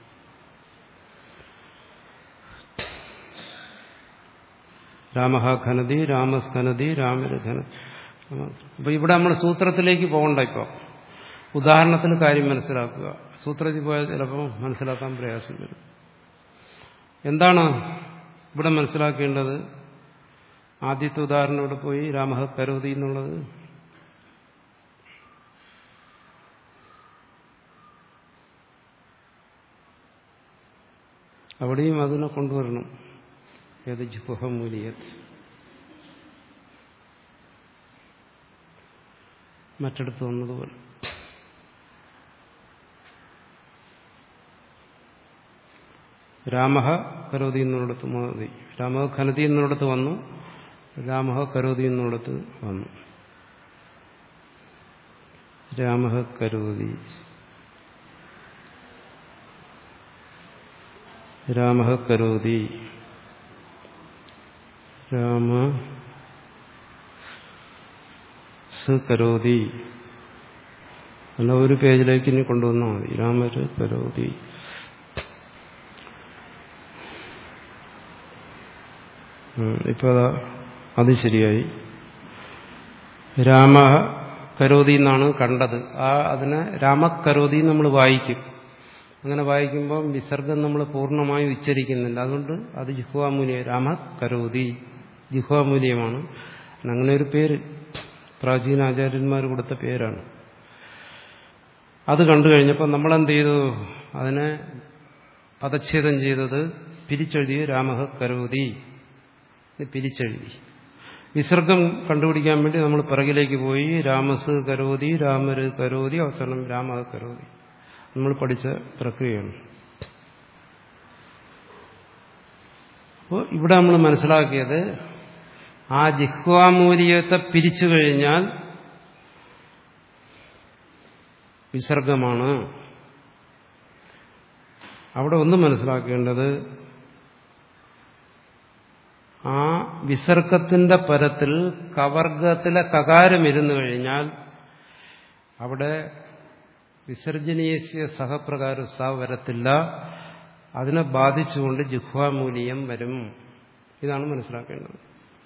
രാമ ഖനതി രാമസ്ഖനതി രാമര് ഖനതി അപ്പൊ ഇവിടെ നമ്മൾ സൂത്രത്തിലേക്ക് പോകണ്ട ഇപ്പോൾ ഉദാഹരണത്തിന് കാര്യം മനസ്സിലാക്കുക സൂത്രത്തിൽ പോയാൽ ചിലപ്പോൾ മനസ്സിലാക്കാൻ പ്രയാസം വരും എന്താണ് ഇവിടെ മനസ്സിലാക്കേണ്ടത് ആദ്യത്തെ ഉദാഹരണം ഇവിടെ പോയി രാമഹ കരോതി എന്നുള്ളത് അവിടെയും അതിനെ കൊണ്ടുവരണം ഏത് ജുഹമൂലിയത് മറ്റിടത്ത് വന്നതുപോലെ രാമഹ കരോതി എന്നിടത്ത് മതി രാമഹ ഖനതി എന്നിടത്ത് വന്നു രാമഹ കരോതി എന്നിടത്ത് വന്നു രാമഹ കരോതി രാമഹ കരോതി രാമ സ് കരോതി അല്ല ഒരു പേജിലേക്ക് ഇനി കൊണ്ടുവന്നാൽ മതി രാമര് കരോതി ഇപ്പൊ അതാ അത് ശരിയായി രാമ കരോതി എന്നാണ് കണ്ടത് ആ അതിനെ രാമക്കരോതി നമ്മൾ വായിക്കും അങ്ങനെ വായിക്കുമ്പോൾ വിസർഗം നമ്മൾ പൂർണ്ണമായി ഉച്ചരിക്കുന്നില്ല അതുകൊണ്ട് അത് ജിഹ്വാമൂല്യ രാമ കരോതി ജിഹ്വാമൂല്യമാണ് അങ്ങനെ ഒരു പേര് പ്രാചീന ആചാര്യന്മാർ കൊടുത്ത പേരാണ് അത് കണ്ടു കഴിഞ്ഞപ്പോൾ നമ്മളെന്ത് ചെയ്തു അതിനെ പദച്ഛേദം ചെയ്തത് പിരിച്ചെഴുതി രാമഹ കരോതി പിരിച്ചെഴുതി വിസർഗം കണ്ടുപിടിക്കാൻ വേണ്ടി നമ്മൾ പിറകിലേക്ക് പോയി രാമസ് കരോതി രാമര് കരോതി അവസാനം രാമഹ കരോതി നമ്മൾ പഠിച്ച പ്രക്രിയയാണ് അപ്പോൾ ഇവിടെ നമ്മൾ മനസ്സിലാക്കിയത് ആ ജിഹ്വാമൂല്യത്തെ പിരിച്ചു കഴിഞ്ഞാൽ വിസർഗമാണ് അവിടെ ഒന്ന് മനസ്സിലാക്കേണ്ടത് ആ വിസർഗത്തിന്റെ പരത്തിൽ കവർഗത്തിലെ കകാരം ഇരുന്നു കഴിഞ്ഞാൽ അവിടെ വിസർജനീയ സഹപ്രകാരം സ വരത്തില്ല അതിനെ ബാധിച്ചുകൊണ്ട് ജിഹ്വാമൂല്യം വരും ഇതാണ് മനസ്സിലാക്കേണ്ടത്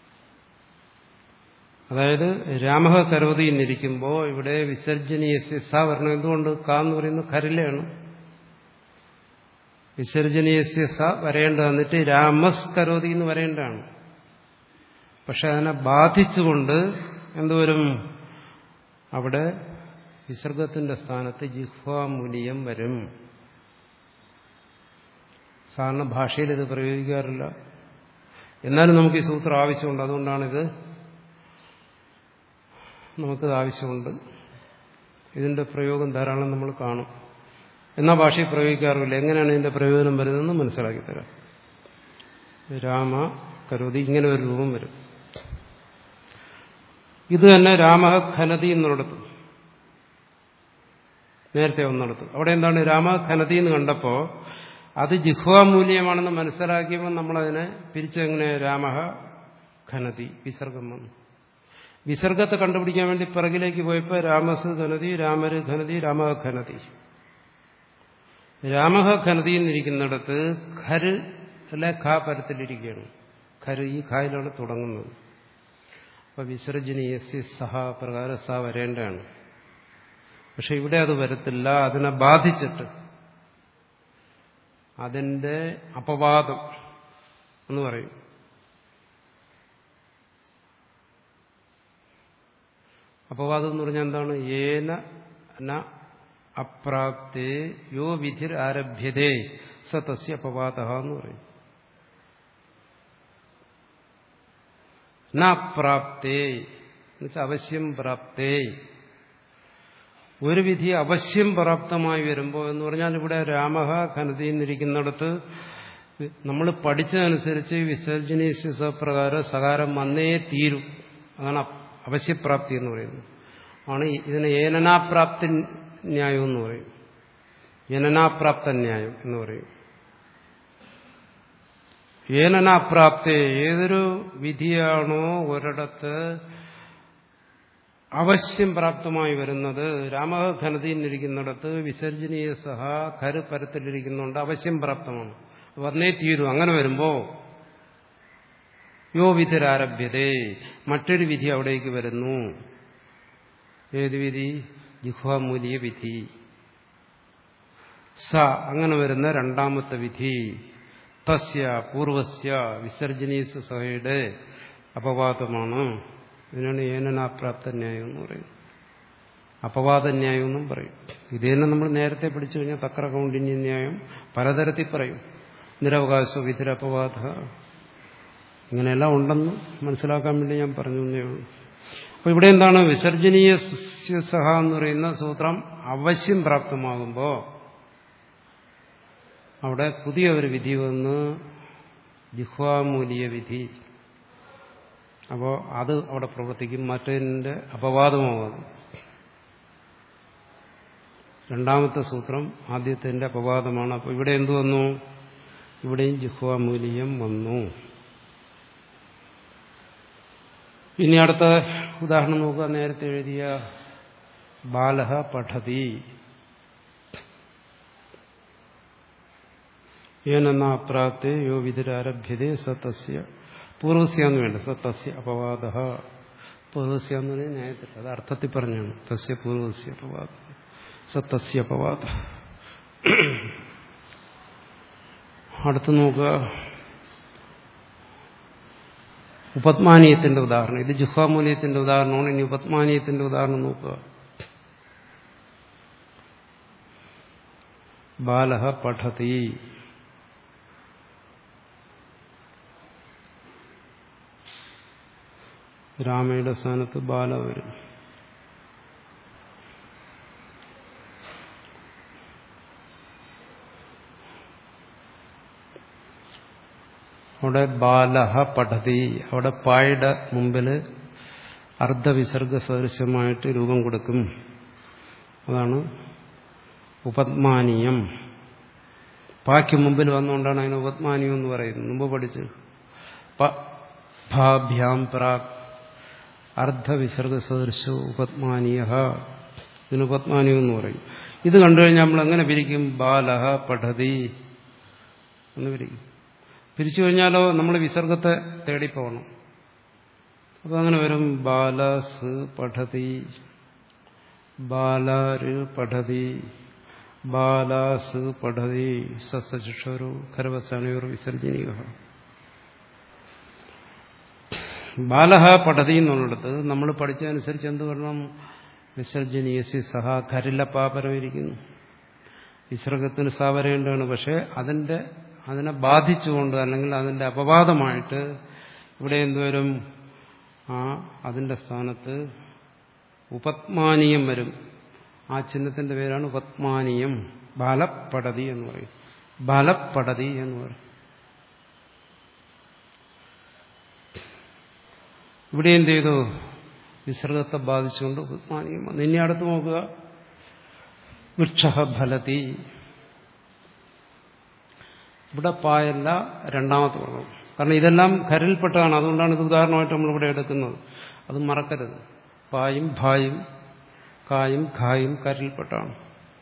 അതായത് രാമഹ കരോതി എന്നിരിക്കുമ്പോൾ ഇവിടെ വിസർജനീയ സ വരണം എന്തുകൊണ്ട് ക എന്ന് പറയുന്നത് കരലാണ് വിസർജനീയ സ വരേണ്ട എന്നിട്ട് രാമസ് കരോതി എന്ന് വരേണ്ടതാണ് പക്ഷെ അതിനെ ബാധിച്ചുകൊണ്ട് എന്തുവരും അവിടെ വിസർഗത്തിന്റെ സ്ഥാനത്ത് ജിഹ്വാമൂല്യം വരും സാധാരണ ഭാഷയിൽ ഇത് പ്രയോഗിക്കാറില്ല എന്നാലും നമുക്ക് ഈ സൂത്രം ആവശ്യമുണ്ട് അതുകൊണ്ടാണിത് നമുക്കിത് ആവശ്യമുണ്ട് ഇതിന്റെ പ്രയോഗം ധാരാളം നമ്മൾ കാണും എന്നാ ഭാഷയിൽ പ്രയോഗിക്കാറില്ല എങ്ങനെയാണ് ഇതിന്റെ പ്രയോജനം വരുന്നതെന്ന് മനസ്സിലാക്കി തരാം രാമ കരുതി ഇങ്ങനെ ഒരു രൂപം വരും ഇത് തന്നെ രാമ ഖനതി എന്നിടത്ത് നേരത്തെ ഒന്നിടത്ത് അവിടെ എന്താണ് രാമ ഖനതി എന്ന് കണ്ടപ്പോ അത് ജിഹ്വാമൂല്യമാണെന്ന് മനസ്സിലാക്കിയപ്പോൾ നമ്മളതിനെ പിരിച്ചെങ്ങനെ രാമഹ ഖനതി വിസർഗം വന്നു വിസർഗത്തെ കണ്ടുപിടിക്കാൻ വേണ്ടി പിറകിലേക്ക് പോയപ്പോൾ രാമസ് ഖനതി രാമര് ഖനതി രാമഹ ഖനതി രാമഹ ഖനതി എന്നിരിക്കുന്നിടത്ത് ഖര് അല്ലെ ഖ പരത്തിലിരിക്കുകയാണ് ഖര് ഈ ഖായിലാണ് തുടങ്ങുന്നത് അപ്പൊ വിസർജനീയ സഹ പ്രകാരം സ വരേണ്ടതാണ് പക്ഷെ ഇവിടെ അത് വരത്തില്ല അതിനെ ബാധിച്ചിട്ട് അതിന്റെ അപവാദം എന്ന് പറയും അപവാദം എന്ന് പറഞ്ഞാൽ എന്താണ് ഏന ന അപ്രാപ്തേ യോ വിധിർ ആരഭ്യതേ സ തസ്യ അപവാദ എന്ന് പറയും ന പ്രാപ്തേ എന്നുവെച്ചാൽ അവശ്യം പ്രാപ്തേ ഒരു വിധി അവശ്യം പ്രാപ്തമായി വരുമ്പോൾ എന്ന് പറഞ്ഞാൽ ഇവിടെ രാമഹ ഖനതി എന്നിരിക്കുന്നിടത്ത് നമ്മൾ പഠിച്ചതനുസരിച്ച് വിസർജനീയ പ്രകാരം സകാരം വന്നേ തീരും അതാണ് അവശ്യപ്രാപ്തി എന്ന് പറയുന്നത് ആണ് ഇതിന് ഏനനാപ്രാപ്തി ന്യായം എന്ന് പറയും ഏനനാപ്രാപ്ത ന്യായം എന്ന് പറയും ഏനനാപ്രാപ്തി ഏതൊരു വിധിയാണോ ഒരിടത്ത് അവശ്യം പ്രാപ്തമായി വരുന്നത് രാമഹ ഘനതയിലിരിക്കുന്നിടത്ത് വിസർജനീയ സഹ ഖര് പരത്തിലിരിക്കുന്നുണ്ട് അവശ്യം പ്രാപ്തമാണ് വന്നേ തീരും അങ്ങനെ വരുമ്പോ യോ വിധിരാരഭ്യതേ മറ്റൊരു വിധി അവിടേക്ക് വരുന്നു ഏത് വിധി ജിഹ്വാമൂല്യ വിധി സ അങ്ങനെ വരുന്ന രണ്ടാമത്തെ വിധി തസ്യ പൂർവസ്യ വിസർജനീയ സഹയുടെ അപവാദമാണ് ഇതിനാണ് ഏനനാപ്രാപ്ത ന്യായം എന്ന് പറയുന്നത് അപവാദ ന്യായം എന്നും പറയും ഇത് തന്നെ നമ്മൾ നേരത്തെ പഠിച്ചു കഴിഞ്ഞാൽ തക്ര കൗണ്ടിന്യ ന്യായം പലതരത്തിൽ പറയും നിരവകാശ വിധിരപവാദ ഇങ്ങനെയെല്ലാം ഉണ്ടെന്ന് മനസ്സിലാക്കാൻ വേണ്ടി ഞാൻ പറഞ്ഞു എന്നേ ഉള്ളൂ അപ്പൊ ഇവിടെ എന്താണ് വിസർജനീയ സഹ എന്ന് പറയുന്ന സൂത്രം അവശ്യം പ്രാപ്തമാകുമ്പോൾ അവിടെ പുതിയ ഒരു വിധി വന്ന് ജിഹ്വാമൂലിയ വിധി അപ്പോൾ അത് അവിടെ പ്രവർത്തിക്കും മറ്റതിൻ്റെ അപവാദമാകും രണ്ടാമത്തെ സൂത്രം ആദ്യത്തിൻ്റെ അപവാദമാണ് അപ്പോൾ ഇവിടെ എന്തു വന്നു ഇവിടെയും ജിഹ്വാമൂല്യം വന്നു ഇനി അടുത്ത ഉദാഹരണം നോക്കുക നേരത്തെ എഴുതിയ ബാലഹ പഠതി ഏനെന്നാപ്രാത്തെ യോ വിധിരാരഭ്യതേ സത്തസ്യ പൂർവസ്യാന്ന് വേണ്ട സത്തസ്യ അപവാദ പൂർവസ്യ എന്ന് പറഞ്ഞാൽ ന്യായത്തിൽ അത് അർത്ഥത്തിൽ പറഞ്ഞാണ് തസ്യ പൂർവസ്യ അപവാദ സത്തസ്യ അപവാദ അടുത്ത് നോക്കുക ഉപത്മാനീയത്തിന്റെ ഉദാഹരണം ഇത് ജുഹാമൂല്യത്തിന്റെ ഉദാഹരണമാണ് ഇനി ഉപത്മാനീയത്തിന്റെ ഉദാഹരണം നോക്കുക ബാലഹ പഠതി രാമയുടെ സ്ഥാനത്ത് ബാല വരും അവിടെ ബാലഹ പഠതി അവിടെ പായുടെ മുമ്പിൽ അർദ്ധവിസർഗ സദൃശമായിട്ട് രൂപം കൊടുക്കും അതാണ് ഉപത്മാനീയം പാക്ക് മുമ്പിൽ വന്നുകൊണ്ടാണ് അതിന് ഉപത്മാനിയം എന്ന് പറയുന്നത് മുമ്പ് പഠിച്ച് ഭാഭ്യാം പ്രാക് അർദ്ധവിസർഗ സദൃശ ഉപത്മാനീയ ഇതിന് ഉപത്മാനിയം എന്ന് പറയും ഇത് കണ്ടു കഴിഞ്ഞാൽ നമ്മൾ എങ്ങനെ പിരിക്കും ബാലഹ പഠതി എന്ന് പിരിക്കും പിരിച്ചു കഴിഞ്ഞാലോ നമ്മൾ വിസർഗത്തെ തേടിപ്പോകണം അപ്പൊ അങ്ങനെ വരും ബാലസ് പഠതി ബാലര് പഠതി ബാലാസ് പഠതി സസചുഷോരു ഖരവസാനയോർ വിസർജനീയ ബാലഹ പഠതി എന്നുള്ളിടത്ത് നമ്മൾ പഠിച്ചതനുസരിച്ച് എന്ത് പറയണം വിസർജനീയസി സഹ ഖരിലപ്പാപരം ഇരിക്കുന്നു വിസർഗത്തിന് സ വരേണ്ടതാണ് പക്ഷെ അതിന്റെ അതിനെ ബാധിച്ചുകൊണ്ട് അല്ലെങ്കിൽ അതിന്റെ അപവാദമായിട്ട് ഇവിടെ എന്തുവരും ആ അതിന്റെ സ്ഥാനത്ത് ഉപത്മാനീയം വരും ആ ചിഹ്നത്തിന്റെ പേരാണ് ഉപത്മാനീയം ബാലപ്പടതി എന്ന് പറയും ബാലപ്പടതി എന്ന് പറയും ഇവിടെ എന്ത് ചെയ്തു വിസർഗത്തെ ബാധിച്ചുകൊണ്ട് ഉപത്മാനീയം വന്നു ഇനി അടുത്ത് നോക്കുക വൃക്ഷ ഫലതി ഇവിടെ പായല്ല രണ്ടാമത്തെ വർണ്ണം കാരണം ഇതെല്ലാം കരലിൽപ്പെട്ടതാണ് അതുകൊണ്ടാണ് ഇത് ഉദാഹരണമായിട്ട് നമ്മളിവിടെ എടുക്കുന്നത് അത് മറക്കരുത് പായും ഭായും കായും ഖായും കരലിൽപ്പെട്ടാണ്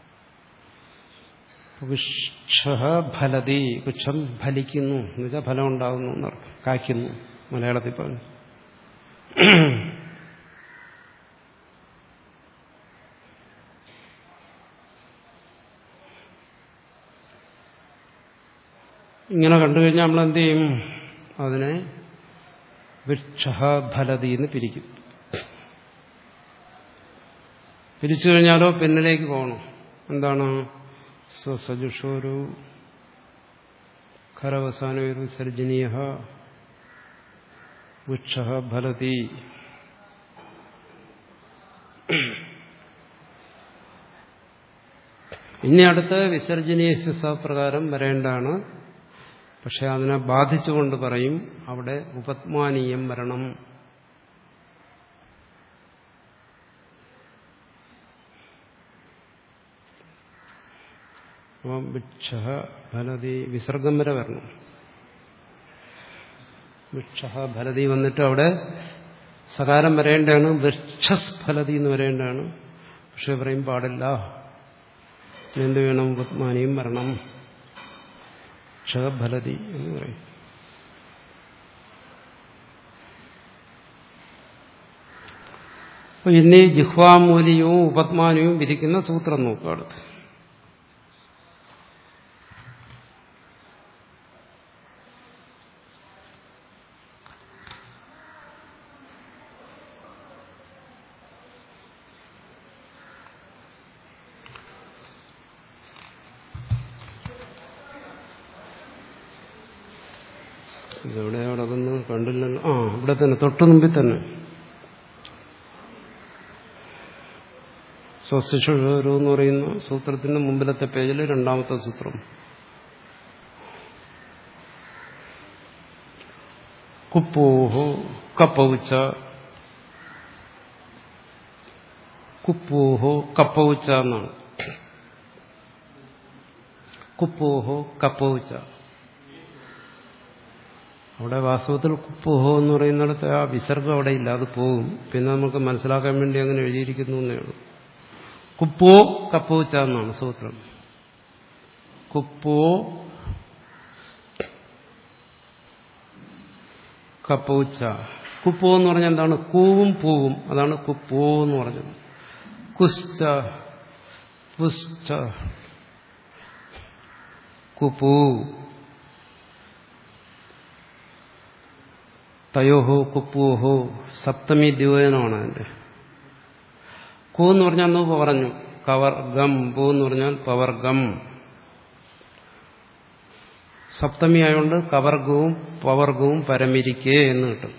വൃക്ഷ ഫലതി വൃക്ഷം ഫലിക്കുന്നു എന്നുവെച്ചാൽ ഫലം ഉണ്ടാകുന്നു എന്നർത്ഥം കായ്ക്കുന്നു മലയാളത്തിൽ പറഞ്ഞു ഇങ്ങനെ കണ്ടു കഴിഞ്ഞാൽ നമ്മൾ എന്ത് ചെയ്യും അതിനെ വൃക്ഷ ഫലതി എന്ന് പിരിക്കും പിരിച്ചു കഴിഞ്ഞാലോ പിന്നിലേക്ക് പോകണം എന്താണ് സജുഷോരു ഖരവസാനോരു വിസർജനീയ വൃക്ഷ ഫലതി ഇനി അടുത്ത വിസർജനീയ പ്രകാരം വരേണ്ടതാണ് പക്ഷെ അതിനെ ബാധിച്ചുകൊണ്ട് പറയും അവിടെ ഉപത്മാനീയം വരണം അപ്പം ഭിക്ഷ ഫലതി വിസർഗം വരെ വരണം ഭിക്ഷ ഫലതി വന്നിട്ട് അവിടെ സകാരം വരേണ്ടതാണ് വൃക്ഷസ്ഫലതി എന്ന് വരേണ്ടതാണ് പക്ഷെ പറയും പാടില്ല എന്ത് വേണം ഉപത്മാനിയും വരണം ക്ഷഫലതി എന്ന് പറയും അപ്പൊ ഇനി ജിഹ്വാമൂലിയവും ഉപത്മാനവും വിധിക്കുന്ന സൂത്രം നോക്കുക അടുത്ത് ഇതെവിടെ നടക്കുന്നു കണ്ടില്ലല്ലോ ആ ഇവിടെ തന്നെ തൊട്ടു മുമ്പിൽ തന്നെ സ്വശിഷു എന്ന് പറയുന്ന സൂത്രത്തിന്റെ മുമ്പിലത്തെ പേജിൽ രണ്ടാമത്തെ സൂത്രം കുപ്പോഹോ കപ്പവുച്ച കുപ്പോഹോ കപ്പവുച്ച എന്നാണ് കുപ്പോഹോ കപ്പവുച്ച അവിടെ വാസ്തവത്തിൽ കുപ്പോഹോ എന്ന് പറയുന്നിടത്ത് ആ വിസർഗം അവിടെ ഇല്ല അത് പോകും പിന്നെ നമുക്ക് മനസ്സിലാക്കാൻ വേണ്ടി അങ്ങനെ എഴുതിയിരിക്കുന്നു എന്നേ ഉള്ളൂ കുപ്പോ കപ്പൂച്ച എന്നാണ് സൂത്രം കുപ്പോ കപ്പൂച്ച കുപ്പോ എന്ന് പറഞ്ഞാൽ എന്താണ് കൂവും പൂവും അതാണ് കുപ്പോ എന്ന് പറഞ്ഞത് കുശ്ച പുശ്ച കുപ്പൂ തയോഹോ കുപ്പൂഹോ സപ്തമി ദ്യോജനമാണ് അതിന്റെ കൂ എന്ന് പറഞ്ഞാൽ അന്ന് പറഞ്ഞു കവർഗം പൂ എന്ന് പറഞ്ഞാൽ പവർഗം സപ്തമി ആയതുകൊണ്ട് കവർഗവും പവർഗവും പരമിരിക്കേ എന്ന് കിട്ടും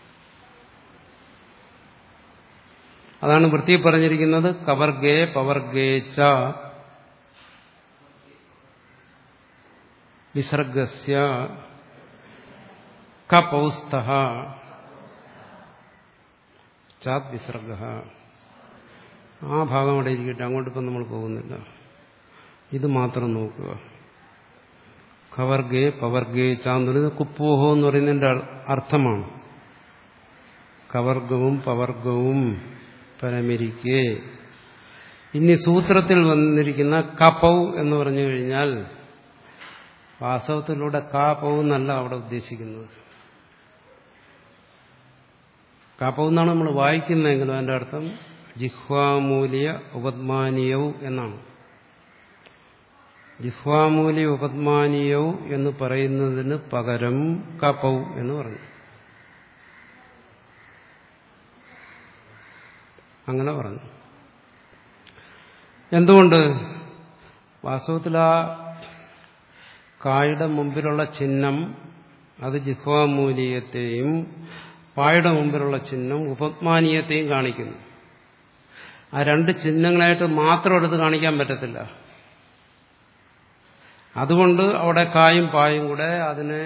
അതാണ് വൃത്തി പറഞ്ഞിരിക്കുന്നത് കവർഗേ പവർഗേച്ച വിസർഗസ്യ കപൗസ്ത ചാത് വിസർഗ ആ ഭാഗം അവിടെ ഇരിക്കട്ടെ അങ്ങോട്ടിപ്പം നമ്മൾ പോകുന്നില്ല ഇത് മാത്രം നോക്കുക കവർഗേ പവർഗേ ചാന്ന് പറയുന്നത് കുപ്പോഹോ എന്ന് പറയുന്നതിന്റെ അർത്ഥമാണ് കവർഗവും പവർഗവും പരമിരിക്കെ ഇനി സൂത്രത്തിൽ വന്നിരിക്കുന്ന കപൗ എന്ന് പറഞ്ഞു കഴിഞ്ഞാൽ വാസ്തവത്തിലൂടെ കാപൗ എന്നല്ല അവിടെ ഉദ്ദേശിക്കുന്നത് കാപൗ എന്നാണ് നമ്മൾ വായിക്കുന്നതെങ്കിലും അതിന്റെ അർത്ഥം ജിഹ്വാമൂല്യ ഉപദ്മാനീയവും എന്നാണ് ജിഹ്വാമൂല്യ ഉപദ്മാനീയവും എന്ന് പറയുന്നതിന് പകരം കപൗ എന്ന് പറഞ്ഞു അങ്ങനെ പറഞ്ഞു എന്തുകൊണ്ട് വാസ്തവത്തിൽ ആ കായുടെ മുമ്പിലുള്ള ചിഹ്നം അത് ജിഹ്വാമൂലീയത്തെയും പായുടെ മുമ്പിലുള്ള ചിഹ്നം ഉപത്മാനീയത്തെയും കാണിക്കുന്നു ആ രണ്ട് ചിഹ്നങ്ങളായിട്ട് മാത്രം എടുത്ത് കാണിക്കാൻ പറ്റത്തില്ല അതുകൊണ്ട് അവിടെ കായും പായും കൂടെ അതിനെ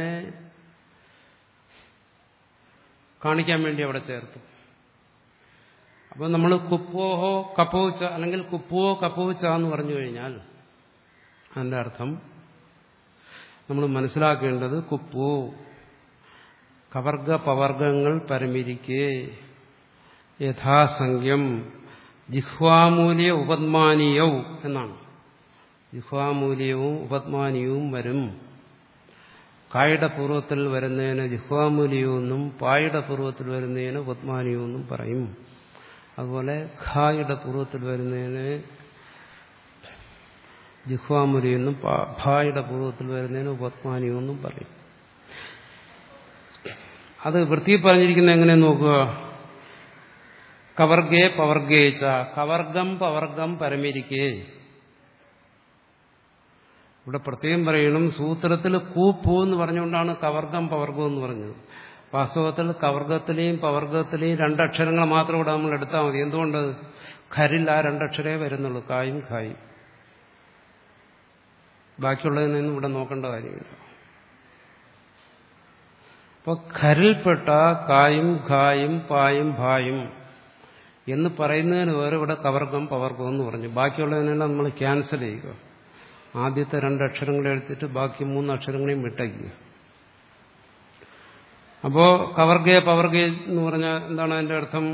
കാണിക്കാൻ വേണ്ടി അവിടെ ചേർത്തു അപ്പോൾ നമ്മൾ കുപ്പോഹോ കപ്പോച്ച അല്ലെങ്കിൽ കുപ്പുവോ കപ്പോച്ച എന്ന് പറഞ്ഞു കഴിഞ്ഞാൽ അതിൻ്റെ അർത്ഥം നമ്മൾ മനസ്സിലാക്കേണ്ടത് കുപ്പു കവർഗ പവർഗങ്ങൾ പരമിരിക്കെ യഥാസംഖ്യം ജിഹ്വാമൂല്യ ഉപദ്മാനീയവും എന്നാണ് ജിഹ്വാമൂല്യവും ഉപദ്മാനീയവും വരും കായുടെ പൂർവ്വത്തിൽ വരുന്നതിന് ജിഹ്വാമൂല്യമെന്നും പായുടെ പൂർവ്വത്തിൽ വരുന്നതിന് ഉപദ്മാനീയമെന്നും പറയും അതുപോലെ ഖായുടെ പൂർവ്വത്തിൽ വരുന്നതിന് ജിഹ്വാമുരിയെന്നും ഭായുടെ പൂർവ്വത്തിൽ വരുന്നതിന് ഉപത്മാനിയെന്നും പറയും അത് വൃത്തി പറഞ്ഞിരിക്കുന്ന എങ്ങനെ നോക്കുക കവർഗേ പവർഗേച്ച കവർഗം പവർഗം പരമിരിക്കേ ഇവിടെ പ്രത്യേകം പറയണം സൂത്രത്തിൽ കൂപ്പു എന്ന് പറഞ്ഞുകൊണ്ടാണ് കവർഗം പവർഗം എന്ന് പറഞ്ഞത് വാസ്തവത്തിൽ കവർഗത്തിലെയും പവർഗത്തിലെയും രണ്ടക്ഷരങ്ങൾ മാത്രം ഇവിടെ നമ്മൾ എടുത്താൽ മതി എന്തുകൊണ്ട് ഖരിൽ ആ രണ്ടക്ഷരേ വരുന്നുള്ളൂ കായും ഖായും ബാക്കിയുള്ളതിനൊന്നും ഇവിടെ നോക്കേണ്ട കാര്യമില്ല അപ്പോൾ ഖരിൽപ്പെട്ട കായും ഖായും പായും ഭായും എന്ന് പറയുന്നതിന് വേറെ ഇവിടെ കവർഗം പവർഗം എന്ന് പറഞ്ഞു ബാക്കിയുള്ളതിനെല്ലാം നമ്മൾ ക്യാൻസൽ ചെയ്യുക ആദ്യത്തെ രണ്ടക്ഷരങ്ങൾ എടുത്തിട്ട് ബാക്കി മൂന്ന് അക്ഷരങ്ങളെയും വിട്ടയ്ക്കുക അപ്പോ കവർഗേ പവർഗേ എന്ന് പറഞ്ഞാൽ എന്താണ് അതിന്റെ അർത്ഥം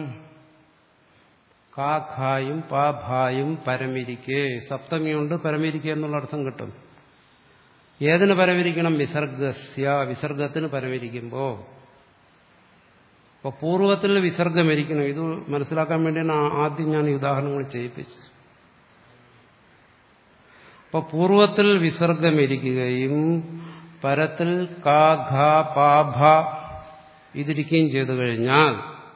കാ ഖായും പാ ഭായും പരമിരിക്കേ സപ്തമിയുണ്ട് പരമിരിക്കേ എന്നുള്ള അർത്ഥം കിട്ടും ഏതിന് പരമിരിക്കണം വിസർഗസ്യ വിസർഗത്തിന് പരമിരിക്കുമ്പോ അപ്പൊ പൂർവ്വത്തിൽ വിസർഗമിരിക്കണം ഇത് മനസ്സിലാക്കാൻ വേണ്ടിയാണ് ആദ്യം ഞാൻ ഈ ഉദാഹരണങ്ങൾ ചെയ്യിപ്പിച്ചത് അപ്പൊ പൂർവ്വത്തിൽ വിസർഗമിരിക്കുകയും പരത്തിൽ കാ ഘ പാ ഭ ഇതിരിക്കുകയും ചെയ്തു കഴിഞ്ഞാൽ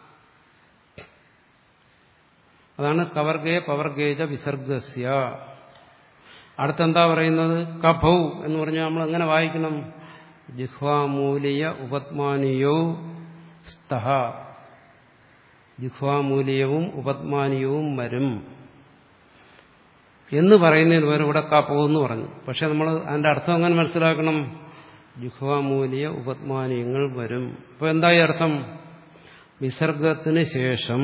അതാണ് കവർഗേ പവർഗേജ വിസർഗസ്യ അടുത്തെന്താ പറയുന്നത് കഭൗ എന്ന് പറഞ്ഞാൽ നമ്മൾ എങ്ങനെ വായിക്കണം ജിഹ്വാമൂലിയ ഉപത്മാനിയോ സ്തഹ ജിഹ്വാമൂലിയവും ഉപത്മാനിയവും വരും എന്ന് പറയുന്നതിന് വരെ ഇവിടെ കാപ്പോ എന്ന് പറഞ്ഞു പക്ഷെ നമ്മൾ അതിന്റെ അർത്ഥം എങ്ങനെ മനസ്സിലാക്കണം ജിഹ്വാമൂലിയ ഉപത്മാനിയങ്ങൾ വരും അപ്പോൾ എന്തായി അർത്ഥം വിസർഗത്തിന് ശേഷം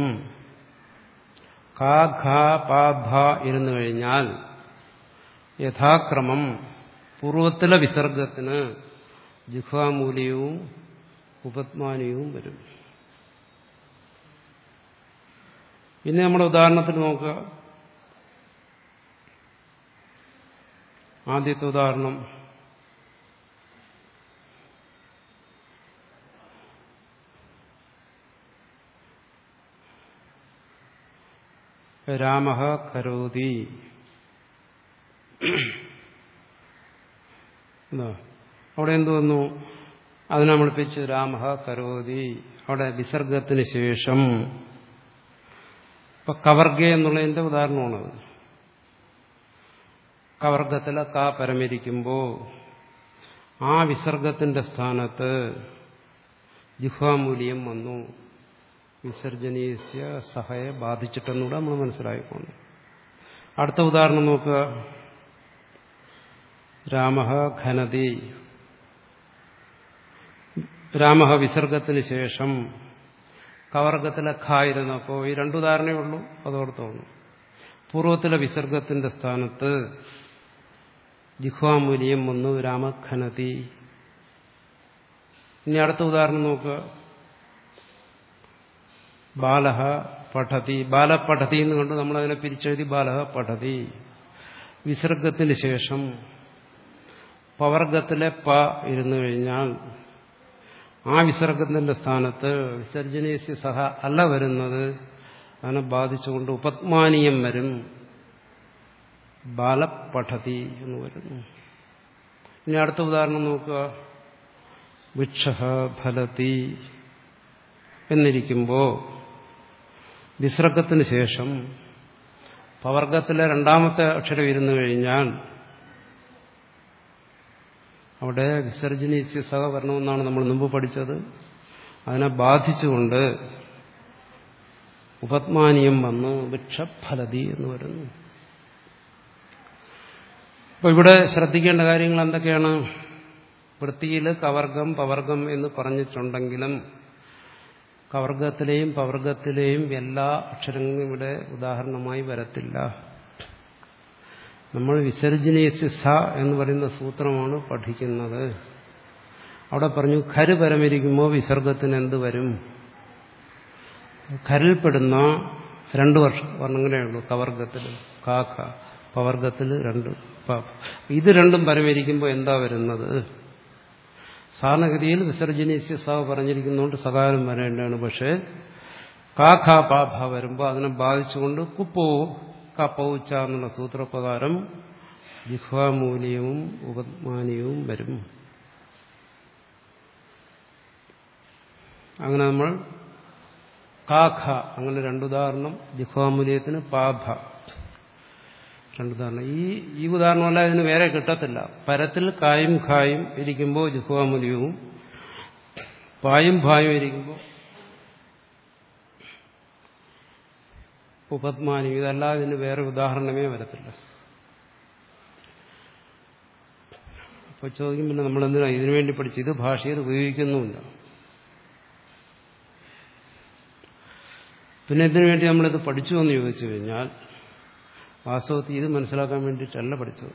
കാ ഘ പാ ഭ ഇരുന്നു കഴിഞ്ഞാൽ യഥാക്രമം പൂർവത്തിലെ വിസർഗത്തിന് ജിഹ്വാമൂല്യവും ഉപത്മാനിയവും വരും ഇനി നമ്മുടെ ഉദാഹരണത്തിന് നോക്കുക ആദ്യത്തെ ഉദാഹരണം രാമ കരോതി അവിടെ എന്തു വന്നു അതിനെ നമ്മളിപ്പിച്ച് രാമ കരോതി അവിടെ വിസർഗത്തിന് ശേഷം ഇപ്പൊ കവർഗ എന്നുള്ളതിന്റെ ഉദാഹരണമാണത് കവർഗത്തിലെ കാ പരമിരിക്കുമ്പോൾ ആ വിസർഗത്തിന്റെ സ്ഥാനത്ത് ജിഹ്വാമൂല്യം വന്നു വിസർജനീയ സഹയെ ബാധിച്ചിട്ടെന്നുകൂടെ നമ്മൾ മനസ്സിലായിക്കൊണ്ടു അടുത്ത ഉദാഹരണം നോക്കുക രാമ ഘനതി രാമ വിസർഗത്തിന് ശേഷം കവർഗത്തിലെ ഖായിരുന്നപ്പോൾ ഈ രണ്ടുദാഹരണേ ഉള്ളൂ അതോർത്തോന്നു പൂർവ്വത്തിലെ വിസർഗത്തിന്റെ സ്ഥാനത്ത് ജിഹ്വാമൂല്യം വന്നു രാമഖനതി ഇനി അടുത്ത ഉദാഹരണം നോക്കുക ബാലഹ പഠതി ബാല പഠതി എന്ന് കൊണ്ട് നമ്മളതിനെ പിരിച്ചെഴുതി ബാലഹ പഠതി വിസർഗത്തിന് ശേഷം പവർഗത്തിലെ പ ഇരുന്നു കഴിഞ്ഞാൽ ആ വിസർഗത്തിന്റെ സ്ഥാനത്ത് വിസർജനീയ സഹ അല്ല വരുന്നത് അതിനെ ബാധിച്ചുകൊണ്ട് ഉപത്മാനീയം വരും ബാലപഠതി എന്ന് വരുന്നു ഇനി അടുത്ത ഉദാഹരണം നോക്കുക വൃക്ഷ ഫലതി എന്നിരിക്കുമ്പോൾ വിസർഗത്തിന് ശേഷം പവർഗത്തിലെ രണ്ടാമത്തെ അക്ഷരം ഇരുന്നു കഴിഞ്ഞാൽ അവിടെ വിസർജനീയ സഹ വരണമെന്നാണ് നമ്മൾ മുമ്പ് പഠിച്ചത് അതിനെ ബാധിച്ചുകൊണ്ട് ഉപത്മാനീയം വന്ന് വൃക്ഷഫലതി എന്ന് വരുന്നു അപ്പൊ ഇവിടെ ശ്രദ്ധിക്കേണ്ട കാര്യങ്ങൾ എന്തൊക്കെയാണ് വൃത്തിയിൽ കവർഗം പവർഗം എന്ന് പറഞ്ഞിട്ടുണ്ടെങ്കിലും കവർഗത്തിലെയും പവർഗത്തിലെയും എല്ലാ അക്ഷരങ്ങളും ഇവിടെ ഉദാഹരണമായി വരത്തില്ല നമ്മൾ വിസർജനീയ സ എന്ന് പറയുന്ന സൂത്രമാണ് പഠിക്കുന്നത് അവിടെ പറഞ്ഞു ഖര് പരമിരിക്കുമ്പോൾ വിസർഗത്തിന് എന്ത് വരും ഖരിൽപ്പെടുന്ന രണ്ട് വർഷം വർണ്ണങ്ങളേ ഉള്ളൂ കവർഗത്തിൽ കാക്ക പവർഗത്തിൽ രണ്ട് ഇത് രണ്ടും പരമിരിക്കുമ്പോൾ എന്താ വരുന്നത് സാധാരണഗതിയിൽ വിസർജനീയ സ പറഞ്ഞിരിക്കുന്നതുകൊണ്ട് സകാലം വരേണ്ടതാണ് പക്ഷേ കാഖ പാഭ വരുമ്പോൾ അതിനെ ബാധിച്ചുകൊണ്ട് കുപ്പോ കപ്പൗച്ച എന്നുള്ള സൂത്രപ്രകാരം ജിഹ്വാമൂല്യവും ഉപമാനീയവും വരും അങ്ങനെ നമ്മൾ കാഖ അങ്ങനെ രണ്ടുദാഹരണം ജിഹ്വാമൂല്യത്തിന് പാഭ രണ്ടുദാഹരണം ഈ ഈ ഉദാഹരണമല്ല ഇതിന് വേറെ കിട്ടത്തില്ല പരത്തിൽ കായും ഖായും ഇരിക്കുമ്പോൾ ജിഹ്വാമൂല്യവും പായും ഭായും ഇരിക്കുമ്പോൾ ഉപത്മാനും ഇതല്ലാതെ ഇതിന് വേറെ ഉദാഹരണമേ വരത്തില്ല അപ്പൊ ചോദിക്കും പിന്നെ നമ്മളെന്തിനാ ഇതിനു വേണ്ടി പഠിച്ചു ഇത് ഭാഷയിൽ ഉപയോഗിക്കുന്നുമില്ല പിന്നെ ഇതിനു വേണ്ടി നമ്മളിത് പഠിച്ചു എന്ന് ചോദിച്ചു കഴിഞ്ഞാൽ വാസ്തവത്തിൽ ഇത് മനസ്സിലാക്കാൻ വേണ്ടിയിട്ടല്ല പഠിച്ചത്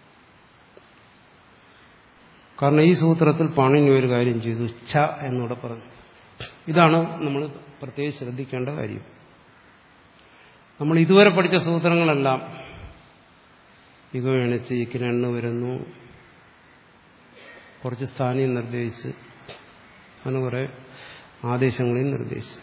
കാരണം ഈ സൂത്രത്തിൽ പാണിനി ഒരു കാര്യം ചെയ്തു ഛ എന്നൂടെ പറഞ്ഞു ഇതാണ് നമ്മൾ പ്രത്യേകിച്ച് ശ്രദ്ധിക്കേണ്ട കാര്യം നമ്മൾ ഇതുവരെ പഠിച്ച സൂത്രങ്ങളെല്ലാം ഇഗോ എണിച്ച് ഇക്കിനെണ്ണ് വരുന്നു കുറച്ച് സ്ഥാനീയം നിർദ്ദേശിച്ച് അങ്ങനെ കുറെ ആദേശങ്ങളെയും നിർദ്ദേശിച്ചു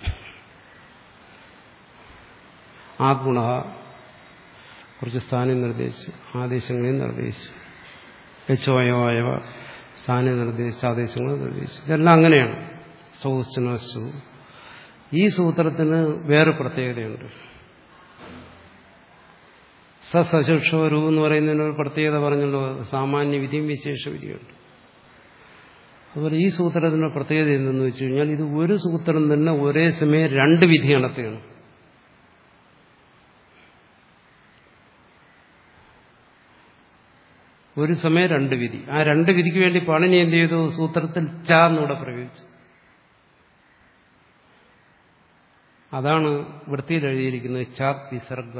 ആത്മണ കുറച്ച് സ്ഥാനം നിർദ്ദേശിച്ചു ആദേശങ്ങളെയും നിർദ്ദേശിച്ചു യച്ചോയവായവ സ്ഥാനം നിർദ്ദേശിച്ച ആദേശങ്ങൾ നിർദ്ദേശിച്ചു ഇതെല്ലാം അങ്ങനെയാണ് സൗസ്നസ്സു ഈ സൂത്രത്തിന് വേറെ പ്രത്യേകതയുണ്ട് സസശിക്ഷോരു എന്ന് പറയുന്നതിന് ഒരു പ്രത്യേകത പറഞ്ഞല്ലോ സാമാന്യ വിധിയും വിശേഷ വിധിയുണ്ട് അതുപോലെ ഈ സൂത്രത്തിന്റെ പ്രത്യേകത എന്തെന്ന് വെച്ച് കഴിഞ്ഞാൽ ഇത് ഒരു സൂത്രം തന്നെ ഒരേ സമയം രണ്ട് വിധി നടത്തുകയാണ് ഒരു സമയം രണ്ട് വിധി ആ രണ്ട് വിധിക്ക് വേണ്ടി പാണിനി എന്ത് ചെയ്തു സൂത്രത്തിൽ ച എന്നൂടെ പ്രയോഗിച്ചു അതാണ് വൃത്തിയിൽ എഴുതിയിരിക്കുന്നത് ചാത് വിസർഗ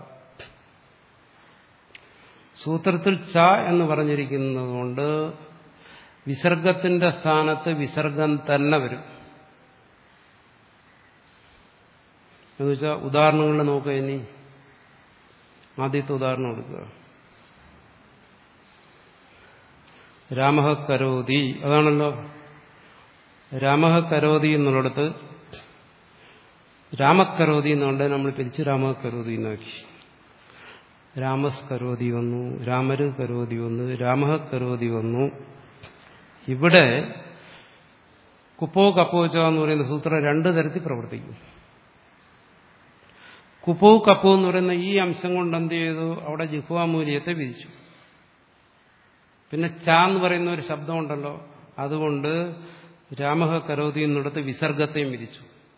സൂത്രത്തിൽ ച എന്ന് പറഞ്ഞിരിക്കുന്നത് കൊണ്ട് വിസർഗത്തിന്റെ സ്ഥാനത്ത് വിസർഗം തന്നെ വരും എന്നുവെച്ചാൽ ഉദാഹരണങ്ങളിൽ നോക്കുക ഇനി ആദ്യത്തെ ഉദാഹരണം എടുക്കുക രാമഹ കരോതി അതാണല്ലോ രാമഹ കരോതി എന്നുള്ളിടത്ത് രാമക്കരോതി എന്നുണ്ട് നമ്മൾ പിരിച്ച് രാമഹ കരോതി എന്നാക്കി രാമസ് കരോതി വന്നു രാമര് കരോതി വന്നു രാമഹ കരോതി വന്നു ഇവിടെ കുപ്പോ കപ്പോച്ച എന്ന് പറയുന്ന സൂത്രം രണ്ട് തരത്തിൽ പ്രവർത്തിക്കും കുപ്പോ കപ്പോ എന്ന് പറയുന്ന ഈ അംശം കൊണ്ട് എന്ത് ചെയ്തു അവിടെ ജിഹ്വാമൂല്യത്തെ വിധിച്ചു പിന്നെ ച എന്ന് പറയുന്ന ഒരു ശബ്ദമുണ്ടല്ലോ അതുകൊണ്ട് രാമഹ കരോതി എന്നിടത്ത് വിസർഗത്തെയും വിധിച്ചു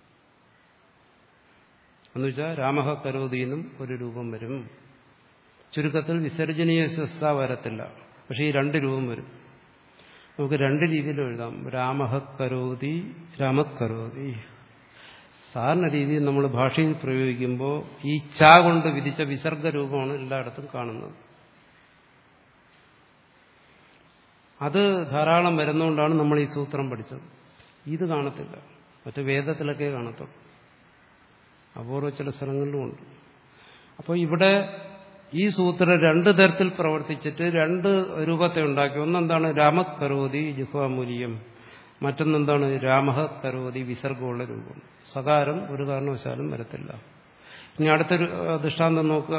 എന്നുവെച്ചാൽ രാമഹ കരോതിന്നും ഒരു രൂപം വരും ചുരുക്കത്തിൽ വിസർജനീയ സ്വസ്ഥ വരത്തില്ല പക്ഷെ ഈ രണ്ട് രൂപം വരും നമുക്ക് രണ്ട് രീതിയിൽ എഴുതാം രാമഹ കരോതി രാമക്കരോതി സാധാരണ രീതിയിൽ നമ്മൾ ഭാഷയിൽ പ്രയോഗിക്കുമ്പോൾ ഈ ച കൊണ്ട് വിധിച്ച വിസർഗ രൂപമാണ് എല്ലായിടത്തും കാണുന്നത് അത് ധാരാളം വരുന്നതുകൊണ്ടാണ് നമ്മൾ ഈ സൂത്രം പഠിച്ചത് ഇത് കാണത്തില്ല മറ്റു വേദത്തിലൊക്കെ കാണത്തുള്ളൂ അപൂർവ ചില സ്ഥലങ്ങളിലും ഉണ്ട് അപ്പോൾ ഇവിടെ ഈ സൂത്രം രണ്ട് തരത്തിൽ പ്രവർത്തിച്ചിട്ട് രണ്ട് രൂപത്തെ ഉണ്ടാക്കി ഒന്നെന്താണ് രാമകരോതി ജിഹ്വാമൂല്യം മറ്റൊന്നെന്താണ് രാമഹ കരോതി വിസർഗമുള്ള രൂപം സകാരം ഒരു കാരണവശാലും വരത്തില്ല ഇനി അടുത്തൊരു ദൃഷ്ടാന്തം നോക്കുക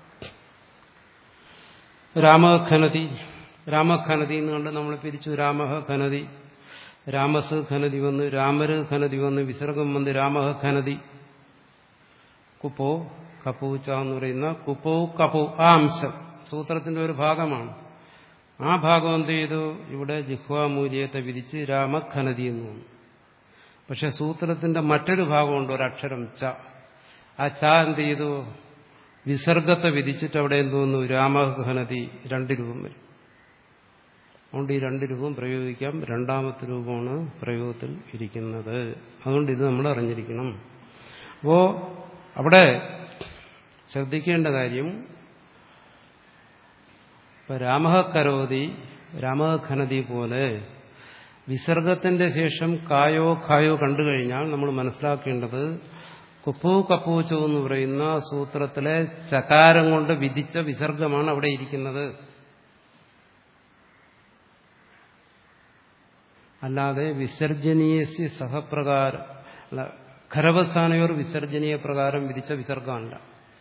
രാമഖനതി രാമഖനതി എന്ന് കണ്ട് നമ്മൾ പിരിച്ചു രാമഹ ഖനതി രാമസ് ഖനതി വന്ന് രാമര് ഖനതി വന്ന് വിസർഗം വന്ന് രാമഹ ഖനതി കുപ്പോ കപ്പൂച്ച എന്ന് പറയുന്ന കുപ്പോ കപ്പു ആ അംശം സൂത്രത്തിന്റെ ഒരു ഭാഗമാണ് ആ ഭാഗം എന്ത് ചെയ്തു ഇവിടെ ജിഹ്വാമൂല്യത്തെ വിരിച്ച് രാമഖനതി എന്ന് വന്നു പക്ഷെ സൂത്രത്തിന്റെ മറ്റൊരു ഭാഗമുണ്ട് ഒരക്ഷരം ച ആ ച എന്ത് ചെയ്തു വിസർഗത്തെ വിധിച്ചിട്ട് അവിടെ എന്ത് വന്നു രാമഖനതി രണ്ട് രൂപം വരും അതുകൊണ്ട് ഈ രണ്ട് രൂപം പ്രയോഗിക്കാം രണ്ടാമത്തെ രൂപമാണ് പ്രയോഗത്തിൽ ഇരിക്കുന്നത് അതുകൊണ്ട് ഇത് നമ്മൾ അറിഞ്ഞിരിക്കണം അപ്പോ അവിടെ ശ്രദ്ധിക്കേണ്ട കാര്യം ഇപ്പൊ രാമഹ കരോതി രാമഖനതി പോലെ വിസർഗത്തിന്റെ ശേഷം കായോ ഖായോ കണ്ടു കഴിഞ്ഞാൽ നമ്മൾ മനസ്സിലാക്കേണ്ടത് കുപ്പു കപ്പൂച്ചു എന്ന് പറയുന്ന സൂത്രത്തിലെ ചകാരം കൊണ്ട് വിധിച്ച വിസർഗമാണ് അവിടെ ഇരിക്കുന്നത് അല്ലാതെ വിസർജനീയസ്യ സഹപ്രകാരം അല്ല ഖരവസ്ഥാനയോർ വിസർജനീയ പ്രകാരം വിധിച്ച വിസർഗമല്ല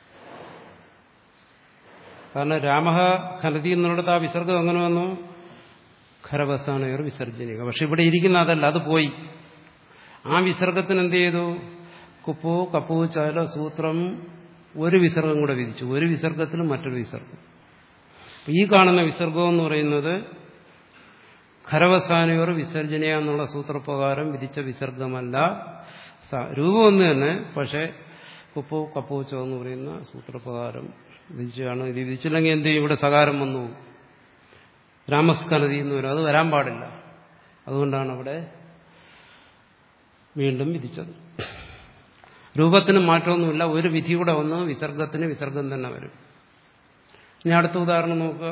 കാരണം രാമഹ ഖനതി എന്നുള്ളത് ആ വിസർഗം എങ്ങനെ വന്നു ഖരവസ്ഥാനയോർ വിസർജനീയ പക്ഷെ ഇവിടെ ഇരിക്കുന്ന അതല്ല അത് പോയി ആ വിസർഗത്തിന് എന്ത് ചെയ്തു കുപ്പു കപ്പു ചാല സൂത്രം ഒരു വിസർഗം കൂടെ വിധിച്ചു ഒരു വിസർഗത്തിലും മറ്റൊരു വിസർഗം ഈ കാണുന്ന വിസർഗം എന്ന് പറയുന്നത് ഖരവസാനയോർ വിസർജനീയ എന്നുള്ള സൂത്രപ്രകാരം വിധിച്ച വിസർഗമല്ല രൂപം ഒന്ന് തന്നെ പക്ഷെ കുപ്പു കപ്പൂച്ചോ എന്ന് പറയുന്ന സൂത്രപ്രകാരം വിധിച്ചാണ് ഇത് വിധിച്ചില്ലെങ്കിൽ എന്ത് ചെയ്യും ഇവിടെ സകാരം വന്നു രാമസ്കലതി എന്ന് വരും അത് വരാൻ പാടില്ല അതുകൊണ്ടാണ് അവിടെ വീണ്ടും വിധിച്ചത് രൂപത്തിന് മാറ്റമൊന്നുമില്ല ഒരു വിധി കൂടെ വന്ന് വിസർഗത്തിന് വിസർഗം തന്നെ വരും ഇനി അടുത്ത ഉദാഹരണം നോക്കുക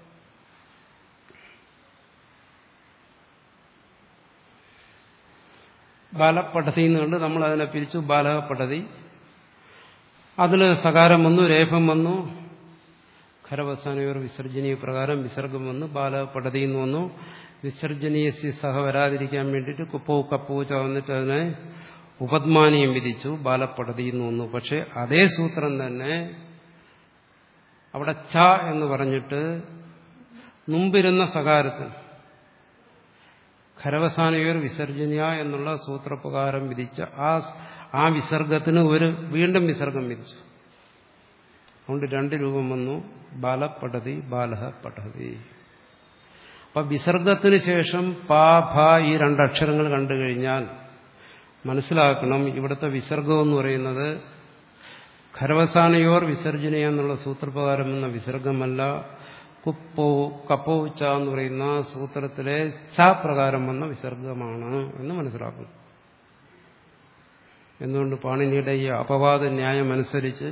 ബാലപഠതി എന്ന് കണ്ട് നമ്മൾ അതിനെ പിരിച്ചു ബാലപഠതി അതിൽ സകാരം വന്നു രേഖം വന്നു ഖരവസാനയോർ വിസർജനീയ പ്രകാരം വിസർഗം വന്നു ബാലപഠതി എന്ന് വന്നു വിസർജനീയ സഹ വരാതിരിക്കാൻ വേണ്ടിയിട്ട് കുപ്പോ കപ്പൂച്ച വന്നിട്ട് അതിനെ ഉപദ്മാനിയം വിധിച്ചു ബാലപഠതി എന്ന് വന്നു പക്ഷെ അതേ സൂത്രം തന്നെ അവിടെ ച എന്ന് പറഞ്ഞിട്ട് മുമ്പിരുന്ന സകാരത്തിൽ ഖരവസാനയോർ വിസർജനീയ എന്നുള്ള സൂത്രപ്രകാരം വിധിച്ച ആ ആ വിസർഗത്തിന് ഒരു വീണ്ടും വിസർഗം വിധിച്ചു അതുകൊണ്ട് രണ്ട് രൂപം വന്നു ബാലപഠതി ബാലഹ പഠതി അപ്പൊ വിസർഗത്തിന് ശേഷം പാ ഭ ഈ രണ്ടക്ഷരങ്ങൾ കണ്ടു കഴിഞ്ഞാൽ മനസ്സിലാക്കണം ഇവിടുത്തെ വിസർഗം എന്ന് പറയുന്നത് ഖരവസാനയോർ വിസർജനീയ എന്നുള്ള സൂത്രപ്രകാരം എന്ന വിസർഗമല്ല കുപ്പോ കപ്പോ ച എന്ന് പറയുന്ന സൂത്രത്തിലെ ച പ്രകാരം വന്ന വിസർഗമാണ് എന്ന് മനസ്സിലാക്കുന്നു എന്തുകൊണ്ട് പാണിനിയുടെ ഈ അപവാദ ന്യായം അനുസരിച്ച്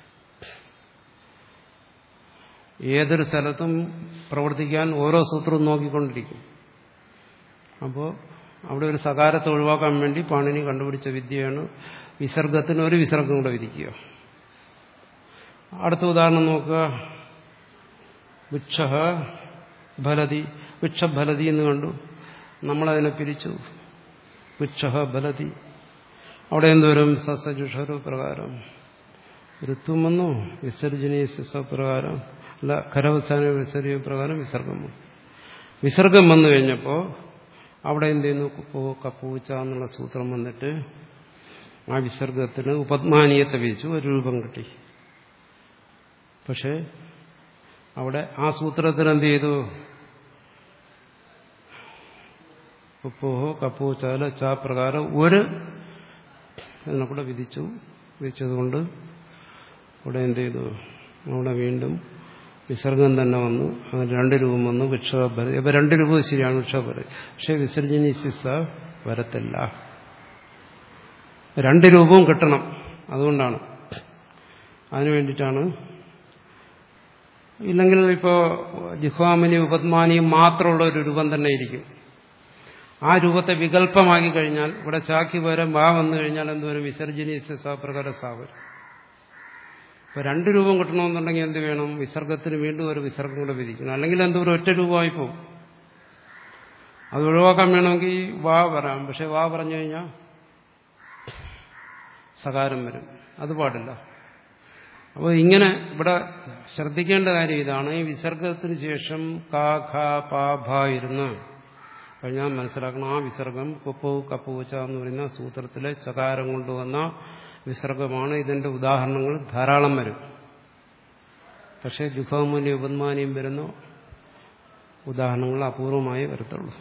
ഏതൊരു സ്ഥലത്തും പ്രവർത്തിക്കാൻ ഓരോ സൂത്രവും നോക്കിക്കൊണ്ടിരിക്കും അപ്പോൾ അവിടെ ഒരു സകാരത്തെ ഒഴിവാക്കാൻ വേണ്ടി പാണിനി കണ്ടുപിടിച്ച വിദ്യയാണ് വിസർഗത്തിന് ഒരു വിസർഗം കൂടെ വിധിക്കുക അടുത്ത ഉദാഹരണം നോക്കുക വൃക്ഷ ഫലതി വൃക്ഷഫലതി എന്ന് കണ്ടു നമ്മളതിനെ പിരിച്ചു വൃക്ഷ ഫലതി അവിടെ എന്തുവരും സസജുഷരു പ്രകാരം ഋത്വം വന്നു വിസർജനീയ പ്രകാരം അല്ല ഖരവസാന വിസർജന പ്രകാരം വിസർഗം വന്നു വിസർഗം വന്നു കഴിഞ്ഞപ്പോൾ അവിടെ എന്ത് ചെയ്യുന്നു കുപ്പോ കപ്പൂച്ച എന്നുള്ള സൂത്രം വന്നിട്ട് ആ വിസർഗത്തിന് ഉപദ്മാനീയത്തെ വിധിച്ചു ഒരു രൂപം കിട്ടി പക്ഷേ അവിടെ ആ സൂത്രത്തിന് എന്ത് ചെയ്തു ഉപ്പോഹോ കപ്പോ ചാല ചാ പ്രകാരം ഒരു അതിനെ കൂടെ വിധിച്ചു വിധിച്ചതുകൊണ്ട് അവിടെ എന്ത് ചെയ്തു അവിടെ വീണ്ടും വിസർഗം തന്നെ വന്നു അങ്ങനെ രണ്ട് രൂപം വന്നു വൃക്ഷഭര ഇപ്പൊ രണ്ട് രൂപം ശരിയാണ് വൃക്ഷഭര പക്ഷെ വിസർജനി ശിസ വരത്തില്ല രണ്ട് രൂപവും കിട്ടണം അതുകൊണ്ടാണ് അതിനു വേണ്ടിയിട്ടാണ് ഇല്ലെങ്കിൽ ഇപ്പോൾ ജിഹ്വാമിനി ഉപത്മാനിയും മാത്രമുള്ള ഒരു രൂപം തന്നെ ഇരിക്കും ആ രൂപത്തെ വികല്പമാക്കി കഴിഞ്ഞാൽ ഇവിടെ ചാക്കി പകരം വാ വന്നു കഴിഞ്ഞാൽ എന്തുവരും വിസർജനീയ സപ്രകാര സാവരം ഇപ്പൊ രണ്ട് രൂപം കിട്ടണമെന്നുണ്ടെങ്കിൽ എന്ത് വേണം വിസർഗത്തിന് വീണ്ടും ഒരു വിസർഗം കൂടെ വിധിക്കണം അല്ലെങ്കിൽ എന്തോരം ഒറ്റ രൂപമായി പോകും അത് ഒഴിവാക്കാൻ വേണമെങ്കിൽ വാ പറയാം പക്ഷെ വാ പറഞ്ഞു കഴിഞ്ഞാൽ സകാരം വരും അത് പാടില്ല അപ്പോൾ ഇങ്ങനെ ഇവിടെ ശ്രദ്ധിക്കേണ്ട കാര്യം ഇതാണ് ഈ വിസർഗത്തിന് ശേഷം കാ ഖ പാ ഭ ഇരുന്ന് കഴിഞ്ഞാൽ മനസ്സിലാക്കണം ആ വിസർഗം കുപ്പു കപ്പുവച്ച എന്ന് പറയുന്ന സൂത്രത്തിലെ ചകാരം കൊണ്ടുവന്ന വിസർഗമാണ് ഇതിന്റെ ഉദാഹരണങ്ങൾ ധാരാളം വരും പക്ഷേ ജുഹമുനി ഉപന്മാനിയും വരുന്ന ഉദാഹരണങ്ങൾ അപൂർവമായി വരത്തുള്ളൂ